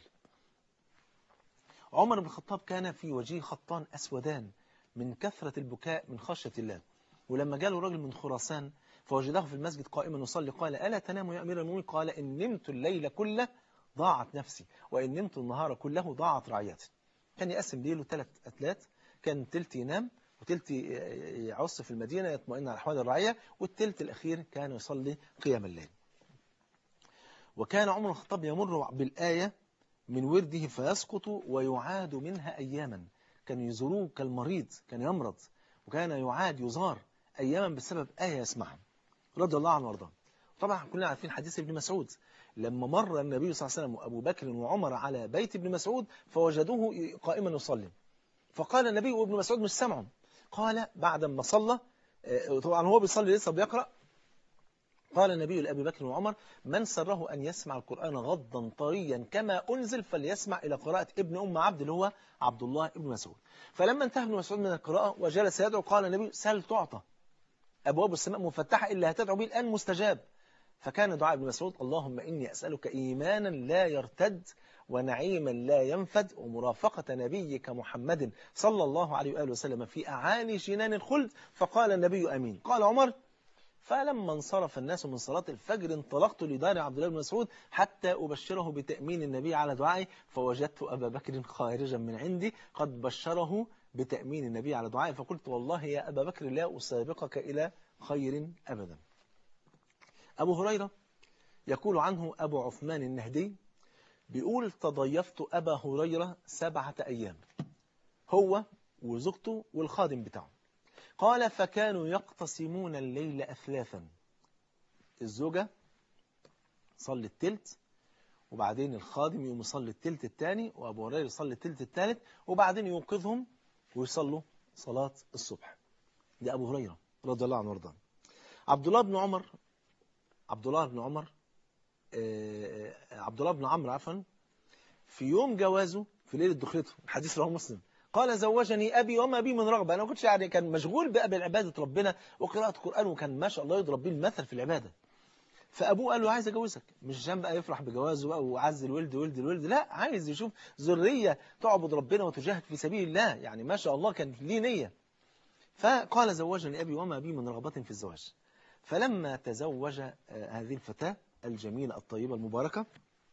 عمر بن الخطاب كان في وجهه خطان أسودان من كثرة البكاء من خشية الله ولما جاله راجل من خراسان فوجده في المسجد قائما يصلي قال ألا تنام يا أمير المؤمنين قال إن نمت الليل كله ضاعت نفسي وإن نمت النهار كله ضاعت رعيتي كان يقسم ليله ثلاث أتلات كان تلت ينام وتلت يعص في المدينة يطمئن على أحوال الرعية والتلت الأخير كان يصلي قيام الليل وكان عمر الخطاب يمر بالآية من ورده فيسقط ويعاد منها أياما كان يزوروه كالمريض كان يمرض وكان يعاد يزار أياما بسبب آية يسمعها رضي الله عنه وارضاه طبعا كلنا عارفين حديث ابن مسعود لما مر النبي صلى الله عليه وسلم وأبو بكر وعمر على بيت ابن مسعود فوجدوه قائما يصلي فقال النبي وابن مسعود مش سمعهم قال بعد ما صلى طبعا هو بيصلي لسه بيقرأ قال النبي لأبي بكر وعمر من سره أن يسمع القرآن غضا طريا كما أنزل فليسمع إلى قراءة ابن أم عبد اللي هو عبد الله ابن مسعود فلما انتهى ابن مسعود من القراءة وجلس يدعو قال النبي سل تعطى أبواب السماء مفتحة إلا هتدعو به الآن مستجاب فكان دعاء ابن مسعود اللهم إني أسألك إيمانا لا يرتد ونعيما لا ينفد ومرافقة نبيك محمد صلى الله عليه وآله وسلم في أعالي جنان الخلد فقال النبي أمين قال عمر فلما انصرف الناس من صلاة الفجر انطلقت لدار عبد الله بن مسعود حتى أبشره بتأمين النبي على دعائي فوجدت أبا بكر خارجا من عندي قد بشره بتأمين النبي على دعائي فقلت والله يا أبا بكر لا أسابقك إلى خير أبدا أبو هريرة يقول عنه أبو عثمان النهدي بيقول تضيفت أبا هريرة سبعة أيام هو وزوجته والخادم بتاعه قال فكانوا يقتسمون الليل أثلاثا الزوجة صلي التلت وبعدين الخادم يقوم يصلي التلت الثاني وأبو هريرة يصلي التلت الثالث وبعدين يوقظهم ويصلوا صلاة الصبح ده أبو هريرة رضي الله عنه وارضاه عبد الله بن عمر عبد الله بن عمر آه عبد الله بن عمرو عفوا في يوم جوازه في ليلة دخلته الحديث رواه مسلم قال زوجني أبي وما بي من رغبة أنا ما كنتش يعني كان مشغول بقى بعبادة ربنا وقراءة القرآن وكان ما شاء الله يضرب بيه المثل في العبادة فأبوه قال له عايز أجوزك مش عشان بقى يفرح بجوازه بقى وعز الولد ولد الولد لا عايز يشوف ذرية تعبد ربنا وتجاهد في سبيل الله يعني ما شاء الله كان ليه نية فقال زوجني أبي وما بي من رغبة في الزواج فلما تزوج هذه الفتاة الجميلة الطيبة المباركة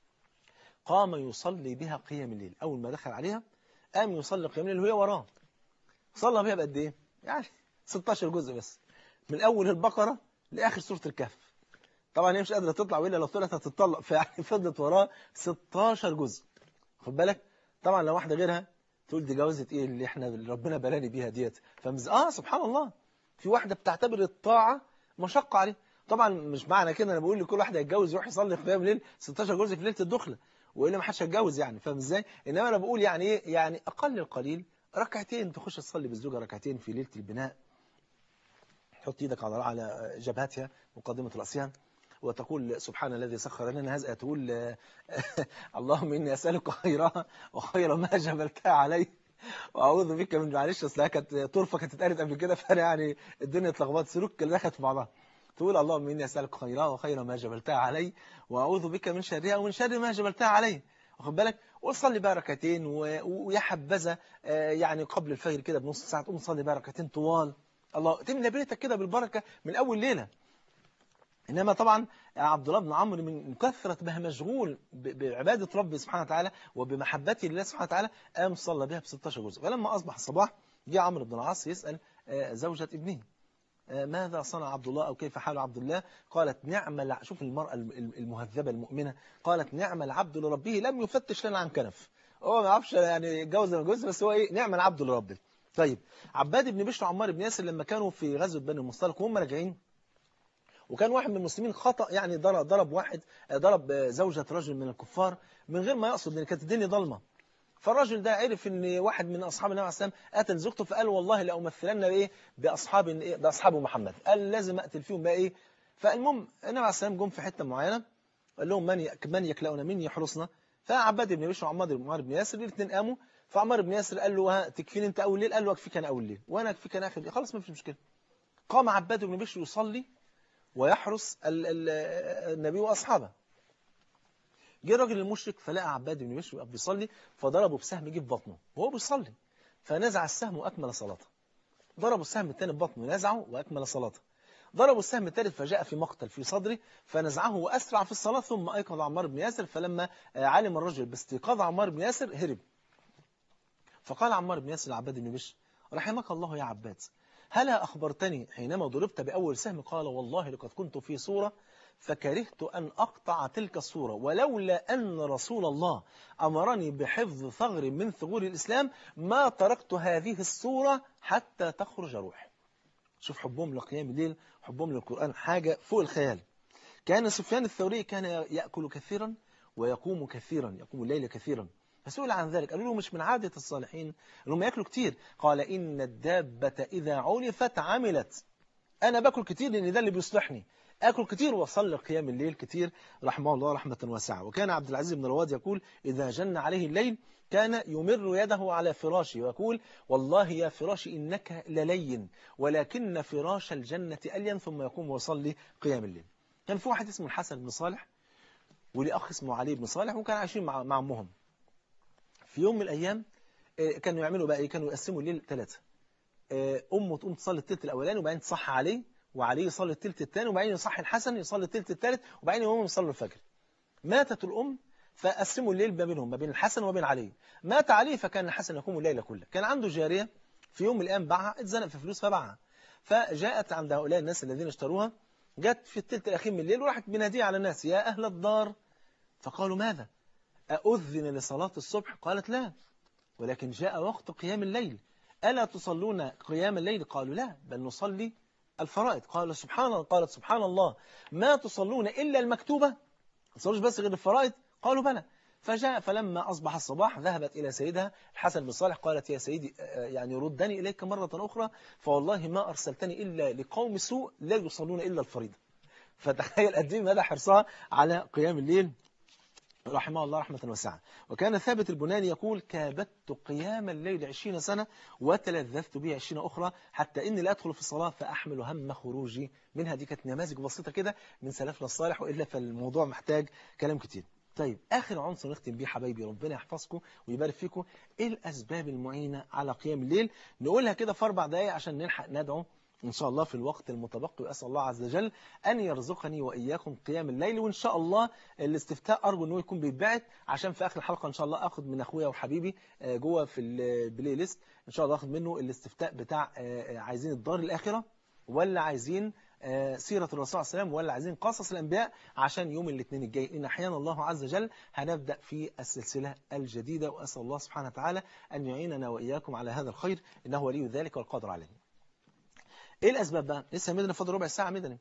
قام يصلي بها قيام الليل أول ما دخل عليها قام يصلي قيام الليل وهي وراه صلى بها بقد ايه يعني 16 جزء بس من أول البقرة لآخر سورة الكهف طبعا هي مش قادرة تطلع وإلا لو طلعت هتطلق فيعني فضلت وراه 16 جزء خد بالك طبعا لو واحدة غيرها تقول دي جوازة ايه اللي احنا اللي ربنا بلاني بيها ديت فمز... اه سبحان الله في واحدة بتعتبر الطاعة مشقة عليه طبعا مش معنى كده انا بقول لكل واحد يتجوز يروح يصلي قيام الليل 16 جزء في ليله الدخله والا ما حدش هيتجوز يعني فاهم ازاي انما انا بقول يعني ايه يعني اقل القليل ركعتين تخش تصلي بالزوجه ركعتين في ليله البناء تحط ايدك على على جبهتها مقدمه راسها وتقول سبحان الذي سخر لنا هذا تقول اللهم اني اسالك خيرها وخير ما جبلتها عليه واعوذ بك من معلش اصل كانت طرفه كانت اتقالت قبل كده فانا يعني الدنيا اتلخبطت سلوك اللي دخلت في بعضها تقول اللهم إني أسألك خيرها وخير ما جبلتها علي وأعوذ بك من شرها ومن شر ما جبلتها علي واخد بالك وصلي بقى ركعتين ويا حبذا يعني قبل الفجر كده بنص ساعة تقوم تصلي بقى ركعتين طوال الله تملى بيتك كده بالبركة من أول ليلة إنما طبعا عبد الله بن عمرو من كثرة ما مشغول بعبادة ربه سبحانه وتعالى وبمحبته لله سبحانه وتعالى قام صلى بها ب 16 جزء فلما أصبح الصباح جاء عمرو بن العاص يسأل زوجة ابنه ماذا صنع عبد الله أو كيف حال عبد الله قالت نعم شوف المرأة المهذبة المؤمنة قالت نعم العبد لربه لم يفتش لنا عن كنف هو ما يعرفش يعني جوز ولا جوز بس هو ايه نعم العبد لربه طيب عباد بن بشر وعمار بن ياسر لما كانوا في غزوة بني المصطلق وهم راجعين وكان واحد من المسلمين خطأ يعني ضرب ضرب واحد ضرب زوجة رجل من الكفار من غير ما يقصد لان كانت الدنيا ضلمه فالرجل ده عرف ان واحد من اصحاب النبي عليه السلام قتل زوجته فقال والله لأمثلن بايه باصحاب إيه باصحاب محمد قال لازم اقتل فيهم بقى ايه فالمهم النبي عليه السلام جم في حته معينه قال لهم من من يكلؤنا من يحرسنا فعباد بن بشر وعمار بن بن ياسر الاثنين قاموا فعمار بن ياسر قال له تكفيني انت اول ليل قال له اكفيك انا اول ليل وانا اكفيك انا اخر ليل خلاص ما فيش مشكله قام عباد بن بشر يصلي ويحرس ال ال النبي واصحابه جه الراجل المشرك فلقى عباد بن بشر بيصلي فضربه بسهم جه في بطنه وهو بيصلي فنزع السهم واكمل صلاته ضربوا السهم الثاني ببطنه نزعه وأكمل صلاته ضربوا السهم الثالث فجاء في مقتل في صدره فنزعه وأسرع في الصلاة ثم أيقظ عمار بن ياسر فلما آه، علم الرجل باستيقاظ عمار بن ياسر هرب فقال عمار بن ياسر لعباد بن بشر رحمك الله يا عباد هلا أخبرتني حينما ضربت بأول سهم قال والله لقد كنت في صورة فكرهت أن أقطع تلك الصورة ولولا أن رسول الله أمرني بحفظ ثغر من ثغور الإسلام ما تركت هذه الصورة حتى تخرج روحي شوف حبهم لقيام الليل حبهم للقرآن حاجة فوق الخيال كان سفيان الثوري كان يأكل كثيرا ويقوم كثيرا يقوم الليل كثيرا فسئل عن ذلك قالوا له مش من عادة الصالحين انهم ياكلوا كتير قال إن الدابة إذا علفت عملت أنا باكل كتير لأن ده اللي بيصلحني آكل كتير وأصلي قيام الليل كتير رحمه الله رحمة واسعة وكان عبد العزيز بن رواد يقول إذا جن عليه الليل كان يمر يده على فراشه ويقول والله يا فراشي إنك للين ولكن فراش الجنة ألين ثم يقوم ويصلي قيام الليل كان في واحد اسمه الحسن بن صالح وليه أخ اسمه علي بن صالح وكان عايشين مع مع أمهم في يوم من الأيام آه، كانوا يعملوا بقى إيه كانوا يقسموا الليل ثلاثة آه، أمه تقوم تصلي التلت الأولاني وبعدين تصحى عليه وعليه يصلي التلت الثاني وبعدين يصحي الحسن يصلي التلت الثالث وبعدين يقوموا يصلوا الفجر ماتت الأم فقسموا الليل ما بينهم ما بين الحسن وما بين علي مات علي فكان الحسن يقوم الليل كله كان عنده جارية في يوم من الأيام باعها اتزنق في فلوس فباعها فجاءت عند هؤلاء الناس الذين اشتروها جت في التلت الأخير من الليل وراحت بنادية على الناس يا أهل الدار فقالوا ماذا أؤذن لصلاة الصبح قالت لا ولكن جاء وقت قيام الليل ألا تصلون قيام الليل قالوا لا بل نصلي الفرائض قال سبحان الله قالت سبحان الله ما تصلون إلا المكتوبة ما تصلوش بس غير الفرائض قالوا بلى فجاء فلما أصبح الصباح ذهبت إلى سيدها الحسن بن صالح قالت يا سيدي آه، يعني ردني إليك مرة أخرى فوالله ما أرسلتني إلا لقوم سوء لا يصلون إلا الفريضة فتخيل قد ايه مدى حرصها على قيام الليل رحمه الله رحمة واسعة وكان ثابت البناني يقول كابدت قيام الليل عشرين سنة وتلذذت به عشرين أخرى حتى إني لا أدخل في الصلاة فأحمل هم خروجي منها دي كانت نماذج بسيطة كده من سلفنا الصالح وإلا فالموضوع محتاج كلام كتير طيب آخر عنصر نختم بيه حبايبي ربنا يحفظكم ويبارك فيكم إيه الأسباب المعينة على قيام الليل نقولها كده في أربع دقايق عشان نلحق ندعو إن شاء الله في الوقت المتبقي وأسأل الله عز وجل أن يرزقني وإياكم قيام الليل وإن شاء الله الاستفتاء أرجو أنه يكون بيتبعت عشان في آخر الحلقة إن شاء الله أخذ من أخويا وحبيبي آه، جوه في البلاي ليست إن شاء الله أخذ منه الاستفتاء بتاع آه، آه، عايزين الدار الآخرة ولا عايزين آه، سيرة الرسول عليه السلام ولا عايزين قصص الأنبياء عشان يوم الاثنين الجاي إن أحيانا الله عز وجل هنبدأ في السلسلة الجديدة وأسأل الله سبحانه وتعالى أن يعيننا وإياكم على هذا الخير إنه ولي ذلك والقادر عليه ايه الاسباب بقى لسه مدني فاضل ربع ساعه مدني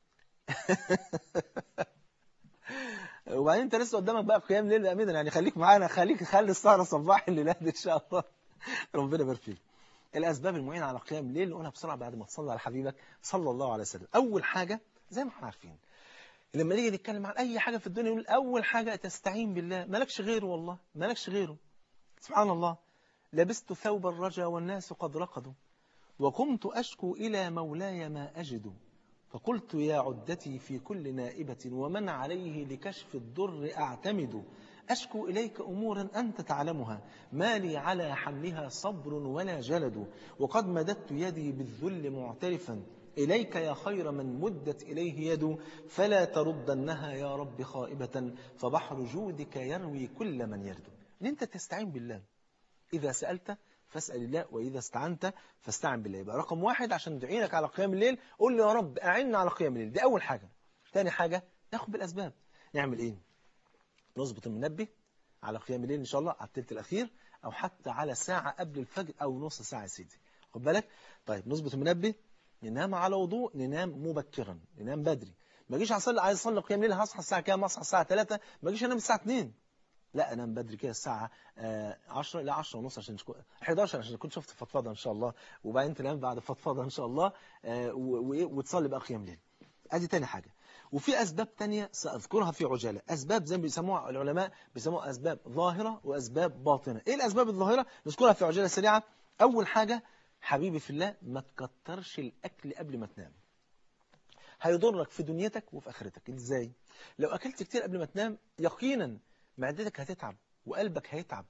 وبعدين انت لسه قدامك بقى قيام ليل بقى مدني يعني خليك معانا خليك خلي السهره صباح الليلات ان شاء الله ربنا يبارك فيك الاسباب المعينه على قيام الليل نقولها بسرعه بعد ما تصلي على حبيبك صلى الله عليه وسلم اول حاجه زي ما احنا عارفين لما نيجي نتكلم عن اي حاجه في الدنيا نقول اول حاجه تستعين بالله مالكش غيره والله مالكش غيره سبحان الله لبست ثوب الرجا والناس قد رقدوا وقمت أشكو إلى مولاي ما أجد فقلت يا عدتي في كل نائبة ومن عليه لكشف الضر أعتمد أشكو إليك أمورا أنت تعلمها ما لي على حملها صبر ولا جلد وقد مددت يدي بالذل معترفا إليك يا خير من مدت إليه يد فلا تردنها يا رب خائبة فبحر جودك يروي كل من يرد إن أنت تستعين بالله إذا سألت فاسأل الله وإذا استعنت فاستعن بالله يبقى رقم واحد عشان تعينك على قيام الليل قول له يا رب أعنا على قيام الليل دي أول حاجة تاني حاجة ناخد بالأسباب نعمل إيه نظبط المنبه على قيام الليل إن شاء الله على التلت الأخير أو حتى على ساعة قبل الفجر أو نص ساعة يا سيدي خد بالك طيب نظبط المنبه ننام على وضوء ننام مبكرا ننام بدري ما اجيش اصلي عايز اصلي قيام ليل هصحى الساعه كام اصحى الساعه 3 ما اجيش انام الساعه 2 لا انام بدري كده الساعه آه، 10 لا 10 ونص عشان تكون 11 عشان تكون شفت فضفضه ان شاء الله وبعدين تنام بعد فضفضه ان شاء الله آه، و- وإيه؟ وتصلي بقى قيام ليل ادي تاني حاجه وفي اسباب تانية ساذكرها في عجاله اسباب زي ما بيسموها العلماء بيسموها اسباب ظاهره واسباب باطنه ايه الاسباب الظاهره نذكرها في عجاله سريعه اول حاجه حبيبي في الله ما تكترش الاكل قبل ما تنام هيضرك في دنيتك وفي اخرتك ازاي لو اكلت كتير قبل ما تنام يقينا معدتك هتتعب وقلبك هيتعب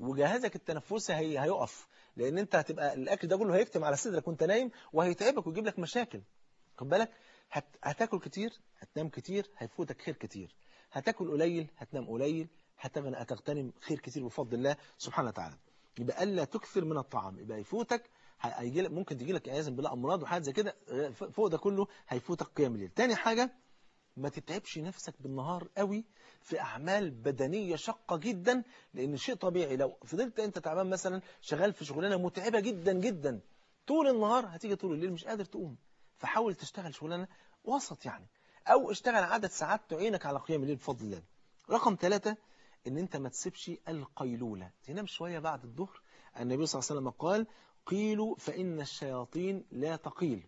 وجهازك التنفسي هي هيقف لان انت هتبقى الاكل ده كله هيكتم على صدرك وانت نايم وهيتعبك ويجيب لك مشاكل خد بالك هت... هتاكل كتير هتنام كتير هيفوتك خير كتير هتاكل قليل هتنام قليل هتغن... هتغتنم خير كتير بفضل الله سبحانه وتعالى يبقى الا تكثر من الطعام يبقى يفوتك هيجي لك ممكن تجي لك عياذا بالله امراض وحاجات زي كده فوق ده كله هيفوتك قيام الليل تاني حاجه ما تتعبش نفسك بالنهار قوي في أعمال بدنية شقة جدا لأن شيء طبيعي لو فضلت أنت تعبان مثلا شغال في شغلانة متعبة جدا جدا طول النهار هتيجي طول الليل مش قادر تقوم فحاول تشتغل شغلانة وسط يعني أو اشتغل عدد ساعات تعينك على قيام الليل بفضل الله رقم ثلاثة ان انت ما تسيبش القيلولة تنام شوية بعد الظهر النبي صلى الله عليه وسلم قال قيلوا فإن الشياطين لا تقيل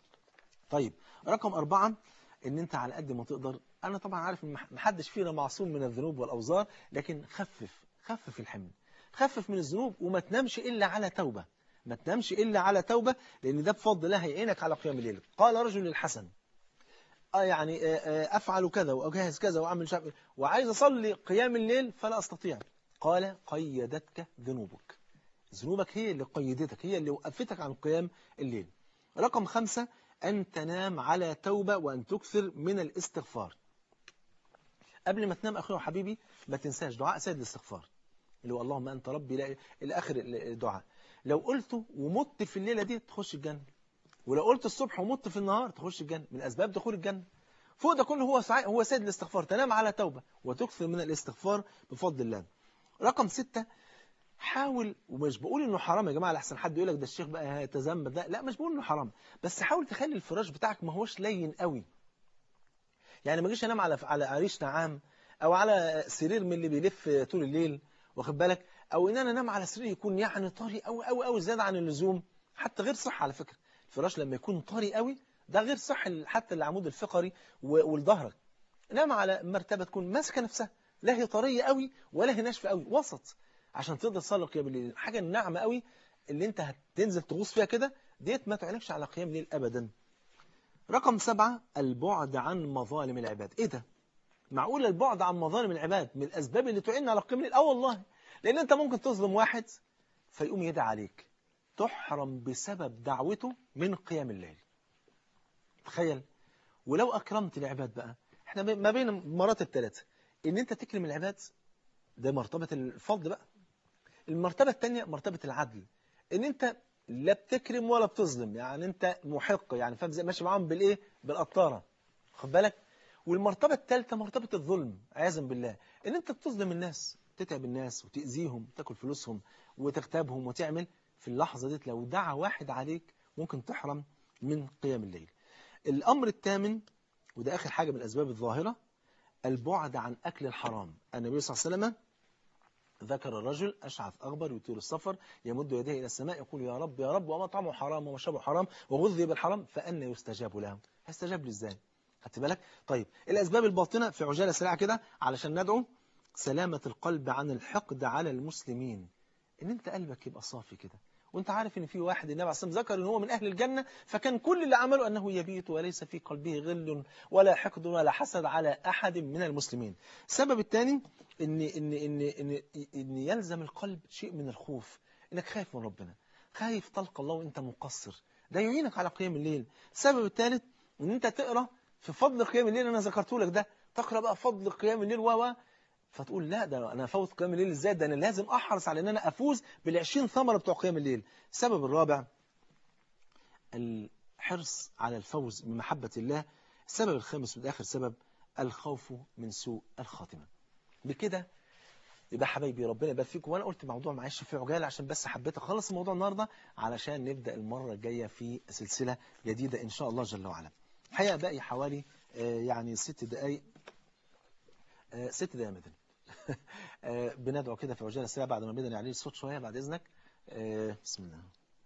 طيب رقم أربعة ان انت على قد ما تقدر انا طبعا عارف ان محدش فينا معصوم من الذنوب والاوزار لكن خفف خفف الحمل خفف من الذنوب وما تنامش الا على توبه ما تنامش الا على توبه لان ده بفضل الله هيعينك على قيام الليل قال رجل للحسن آه يعني آه افعل كذا واجهز كذا واعمل شيء وعايز اصلي قيام الليل فلا استطيع قال قيدتك ذنوبك ذنوبك هي اللي قيدتك هي اللي وقفتك عن قيام الليل رقم خمسة أن تنام على توبة وأن تكثر من الاستغفار قبل ما تنام أخوي وحبيبي ما تنساش دعاء سيد الاستغفار اللي هو اللهم أنت ربي لا إلى آخر الدعاء لو قلته ومت في الليلة دي تخش الجنة ولو قلت الصبح ومت في النهار تخش الجنة من أسباب دخول الجنة فوق ده كله هو سع... هو سيد الاستغفار تنام على توبة وتكثر من الاستغفار بفضل الله رقم ستة حاول ومش بقول انه حرام يا جماعه لحسن حد يقول لك ده الشيخ بقى هيتذنب لا لا مش بقول انه حرام بس حاول تخلي الفراش بتاعك ما هوش لين قوي يعني ما اجيش انام على على عريش نعام او على سرير من اللي بيلف طول الليل واخد بالك او ان انا انام على سرير يكون يعني طري قوي قوي قوي زياده عن اللزوم حتى غير صح على فكره الفراش لما يكون طري قوي ده غير صح حتى العمود الفقري والظهرك نام على مرتبه تكون ماسكه نفسها لا هي طريه قوي ولا هي ناشفه قوي وسط عشان تقدر تصلي قيام الليل الحاجه الناعمه قوي اللي انت هتنزل تغوص فيها كده ديت ما تعينكش على قيام الليل ابدا رقم سبعة البعد عن مظالم العباد ايه ده معقول البعد عن مظالم العباد من الاسباب اللي تعين على قيام الليل اه والله لان انت ممكن تظلم واحد فيقوم يدعي عليك تحرم بسبب دعوته من قيام الليل تخيل ولو اكرمت العباد بقى احنا ما بين مراتب ثلاثه ان انت تكرم العباد ده مرتبه الفضل بقى المرتبة الثانية مرتبة العدل ان انت لا بتكرم ولا بتظلم يعني انت محق يعني فاهم زي ماشي معاهم بالايه بالقطارة خد بالك والمرتبة الثالثة مرتبة الظلم عياذا بالله ان انت بتظلم الناس تتعب الناس وتأذيهم تاكل فلوسهم وتغتابهم وتعمل في اللحظة دي لو دعا واحد عليك ممكن تحرم من قيام الليل الأمر الثامن وده آخر حاجة من الأسباب الظاهرة البعد عن أكل الحرام النبي صلى الله عليه وسلم ذكر الرجل أشعث أغبر يطير السفر يمد يديه إلى السماء يقول يا رب يا رب ومطعمه حرام ومشربه حرام وغذي بالحرام فأنا يستجاب له هيستجاب لي إزاي خدت بالك طيب الأسباب الباطنة في عجالة سريعة كده علشان ندعو سلامة القلب عن الحقد على المسلمين إن أنت قلبك يبقى صافي كده وانت عارف ان في واحد النبي عليه الصلاه والسلام ذكر ان هو من اهل الجنه فكان كل اللي عمله انه يبيت وليس في قلبه غل ولا حقد ولا حسد على احد من المسلمين السبب الثاني ان ان ان ان ان يلزم القلب شيء من الخوف انك خايف من ربنا خايف تلقى الله وانت مقصر ده يعينك على قيام الليل السبب الثالث ان انت تقرا في فضل قيام الليل انا ذكرته لك ده تقرا بقى فضل قيام الليل و فتقول لا ده انا افوت قيام الليل ازاي ده انا لازم احرص على ان انا افوز بال20 ثمره بتوع قيام الليل السبب الرابع الحرص على الفوز بمحبه الله السبب الخامس وده اخر سبب الخوف من سوء الخاتمه بكده يبقى حبايبي ربنا يبارك فيكم وانا قلت موضوع معلش في عجاله عشان بس حبيت اخلص الموضوع النهارده علشان نبدا المره الجايه في سلسله جديده ان شاء الله جل وعلا الحقيقه باقي حوالي يعني ست دقائق ست دقائق مدني بندعو كده في عجاله السريعه بعد ما بدنا عليه الصوت شويه بعد اذنك بسم الله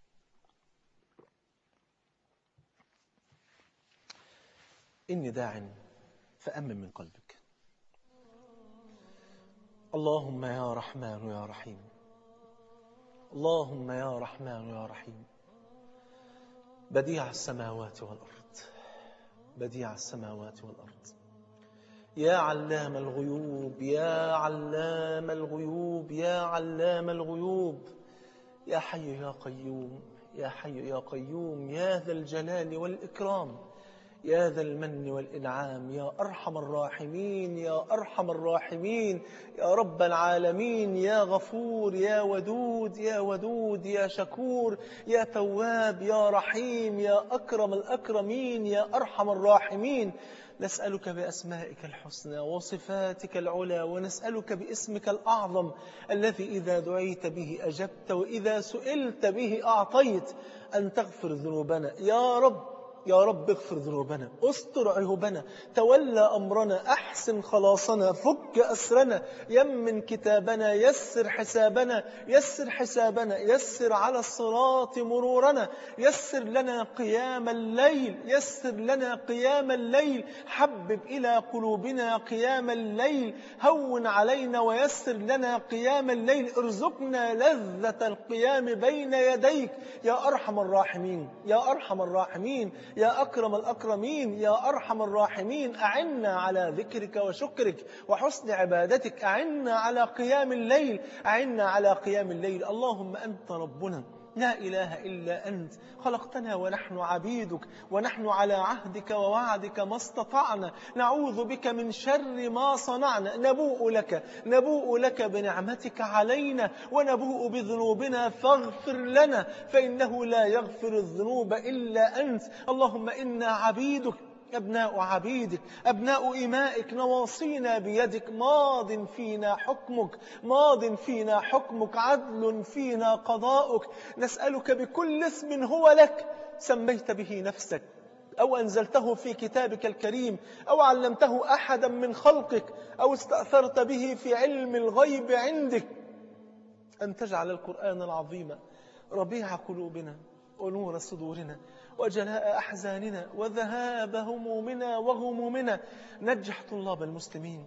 إني داع فأمن من قلبك اللهم يا رحمن يا رحيم اللهم يا رحمن يا رحيم بديع السماوات والأرض بديع السماوات والأرض يا علام الغيوب يا علام الغيوب يا علام الغيوب يا حي يا قيوم يا حي يا قيوم يا ذا الجلال والإكرام يا ذا المن والإنعام يا أرحم الراحمين يا أرحم الراحمين يا رب العالمين يا غفور يا ودود يا ودود يا شكور يا تواب يا رحيم يا أكرم الأكرمين يا أرحم الراحمين نسألك بأسمائك الحسنى وصفاتك العلى ونسألك باسمك الأعظم الذي إذا دعيت به أجبت وإذا سئلت به أعطيت أن تغفر ذنوبنا يا رب يا رب اغفر ذنوبنا استر عيوبنا تولى أمرنا أحسن خلاصنا فك أسرنا يمن كتابنا يسر حسابنا يسر حسابنا يسر على الصراط مرورنا يسر لنا قيام الليل يسر لنا قيام الليل حبب إلى قلوبنا قيام الليل هون علينا ويسر لنا قيام الليل ارزقنا لذة القيام بين يديك يا أرحم الراحمين يا أرحم الراحمين يا أكرم الأكرمين يا أرحم الراحمين أعنا على ذكرك وشكرك وحسن عبادتك أعنا على قيام الليل أعنا على قيام الليل اللهم أنت ربنا لا إله إلا أنت خلقتنا ونحن عبيدك ونحن على عهدك ووعدك ما استطعنا نعوذ بك من شر ما صنعنا نبوء لك نبوء لك بنعمتك علينا ونبوء بذنوبنا فاغفر لنا فإنه لا يغفر الذنوب إلا أنت اللهم إنا عبيدك أبناء عبيدك أبناء إمائك نواصينا بيدك ماض فينا حكمك ماض فينا حكمك عدل فينا قضاؤك نسألك بكل اسم هو لك سميت به نفسك أو أنزلته في كتابك الكريم أو علمته أحدا من خلقك أو استأثرت به في علم الغيب عندك أن تجعل القرآن العظيم ربيع قلوبنا ونور صدورنا وجلاء أحزاننا وذهاب همومنا وغمومنا نجح طلاب المسلمين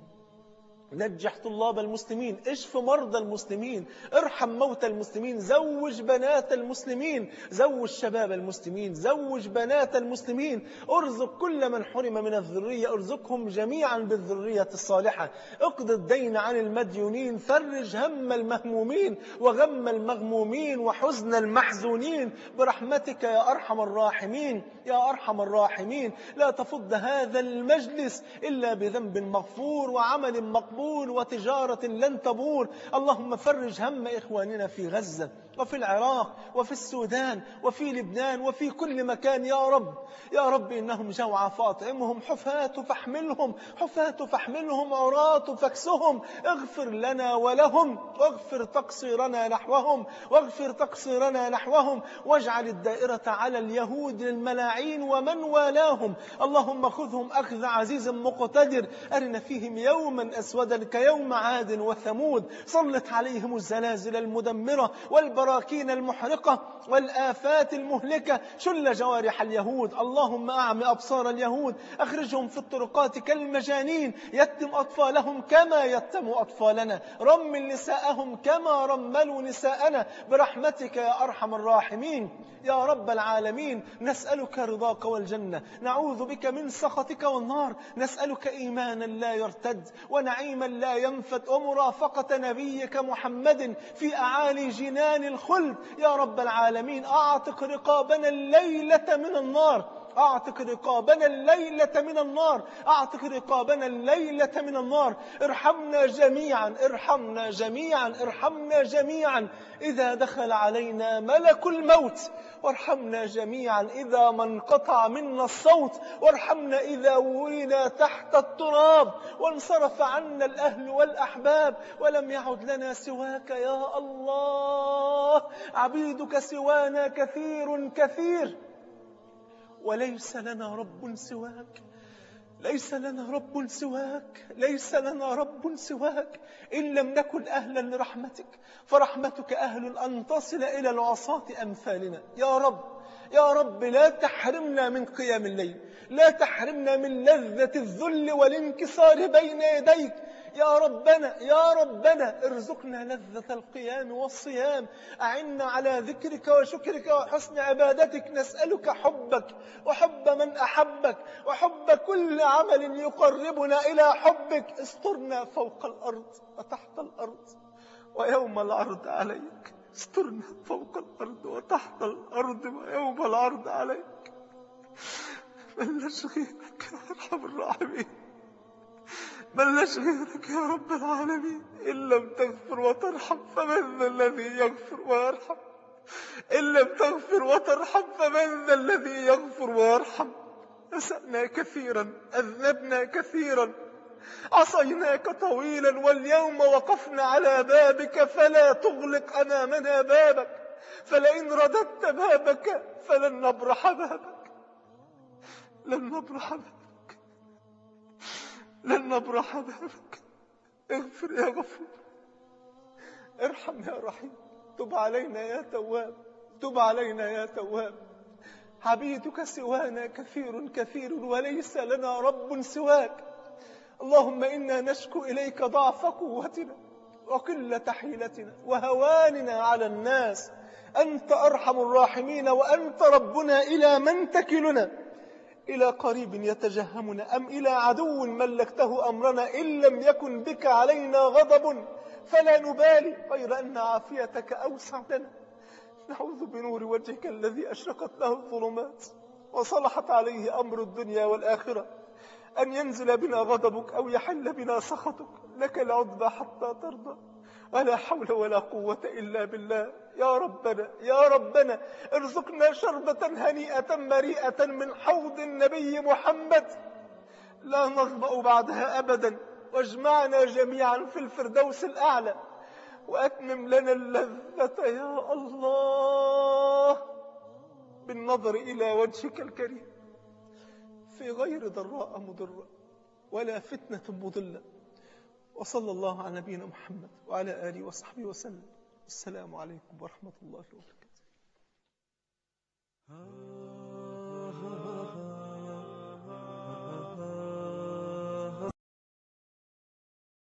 نجح طلاب المسلمين اشف مرضى المسلمين ارحم موتى المسلمين زوج بنات المسلمين زوج شباب المسلمين زوج بنات المسلمين ارزق كل من حرم من الذرية ارزقهم جميعا بالذرية الصالحة اقض الدين عن المديونين فرج هم المهمومين وغم المغمومين وحزن المحزونين برحمتك يا أرحم الراحمين يا أرحم الراحمين لا تفض هذا المجلس إلا بذنب مغفور وعمل مقبول وتجارة لن تبور اللهم فرج هم إخواننا في غزة وفي العراق وفي السودان وفي لبنان وفي كل مكان يا رب يا رب إنهم جوعى فاطعمهم حفاة فاحملهم حفاة فاحملهم عراة فاكسهم اغفر لنا ولهم واغفر تقصيرنا نحوهم واغفر تقصيرنا نحوهم واجعل الدائرة على اليهود الملاعين ومن والاهم اللهم خذهم أخذ عزيز مقتدر أرنا فيهم يوما أسودا كيوم عاد وثمود صلت عليهم الزلازل المدمرة والبراكين المحرقة والآفات المهلكة شل جوارح اليهود اللهم أعم أبصار اليهود أخرجهم في الطرقات كالمجانين يتم أطفالهم كما يتم أطفالنا رمل نساءهم كما رملوا نساءنا برحمتك يا أرحم الراحمين يا رب العالمين نسألك رضاك والجنة نعوذ بك من سخطك والنار نسألك إيمانا لا يرتد ونعيما لا ينفد ومرافقة نبيك محمد في أعالي جنان الخلد يا رب العالمين أعتق رقابنا الليلة من النار أعتق رقابنا الليلة من النار أعتق رقابنا الليلة من النار ارحمنا جميعا ارحمنا جميعا ارحمنا جميعا إذا دخل علينا ملك الموت وارحمنا جميعا إذا ما انقطع منا الصوت وارحمنا إذا ورينا تحت التراب وانصرف عنا الأهل والأحباب ولم يعد لنا سواك يا الله عبيدك سوانا كثير كثير وليس لنا رب سواك ليس لنا رب سواك ليس لنا رب سواك إن لم نكن أهلا لرحمتك فرحمتك أهل أن تصل إلى العصاة أمثالنا يا رب يا رب لا تحرمنا من قيام الليل لا تحرمنا من لذة الذل والانكسار بين يديك يا ربنا يا ربنا ارزقنا لذة القيام والصيام أعنا على ذكرك وشكرك وحسن عبادتك نسألك حبك وحب من أحبك وحب كل عمل يقربنا إلى حبك استرنا فوق الأرض وتحت الأرض ويوم العرض عليك استرنا فوق الأرض وتحت الأرض ويوم العرض عليك ملناش غيرك يا أرحم الراحمين ملناش غيرك يا رب العالمين إن لم تغفر وترحم فمن ذا الذي يغفر ويرحم إن لم تغفر وترحم فمن ذا الذي يغفر ويرحم أسأنا كثيرا أذنبنا كثيرا عصيناك طويلا واليوم وقفنا على بابك فلا تغلق أمامنا بابك فلئن رددت بابك فلن نبرح بابك لن نبرح بابك لن نبرح بابك اغفر يا غفور ارحم يا رحيم تب علينا يا تواب تب علينا يا تواب عبيدك سوانا كثير كثير وليس لنا رب سواك اللهم إنا نشكو إليك ضعف قوتنا وقلة حيلتنا وهواننا على الناس أنت أرحم الراحمين وأنت ربنا إلى من تكلنا إلى قريب يتجهمنا أم إلى عدو ملكته أمرنا إن لم يكن بك علينا غضب فلا نبالي غير أن عافيتك أوسع لنا نعوذ بنور وجهك الذي أشرقت له الظلمات وصلحت عليه أمر الدنيا والآخرة أن ينزل بنا غضبك أو يحل بنا سخطك لك العتبى حتى ترضى ولا حول ولا قوة إلا بالله يا ربنا يا ربنا ارزقنا شربة هنيئة مريئة من حوض النبي محمد لا نظمأ بعدها أبدا واجمعنا جميعا في الفردوس الأعلى وأتمم لنا اللذة يا الله بالنظر إلى وجهك الكريم في غير ضراء مضرة ولا فتنة مضلة وصلى الله على نبينا محمد وعلى آله وصحبه وسلم السلام عليكم ورحمة الله وبركاته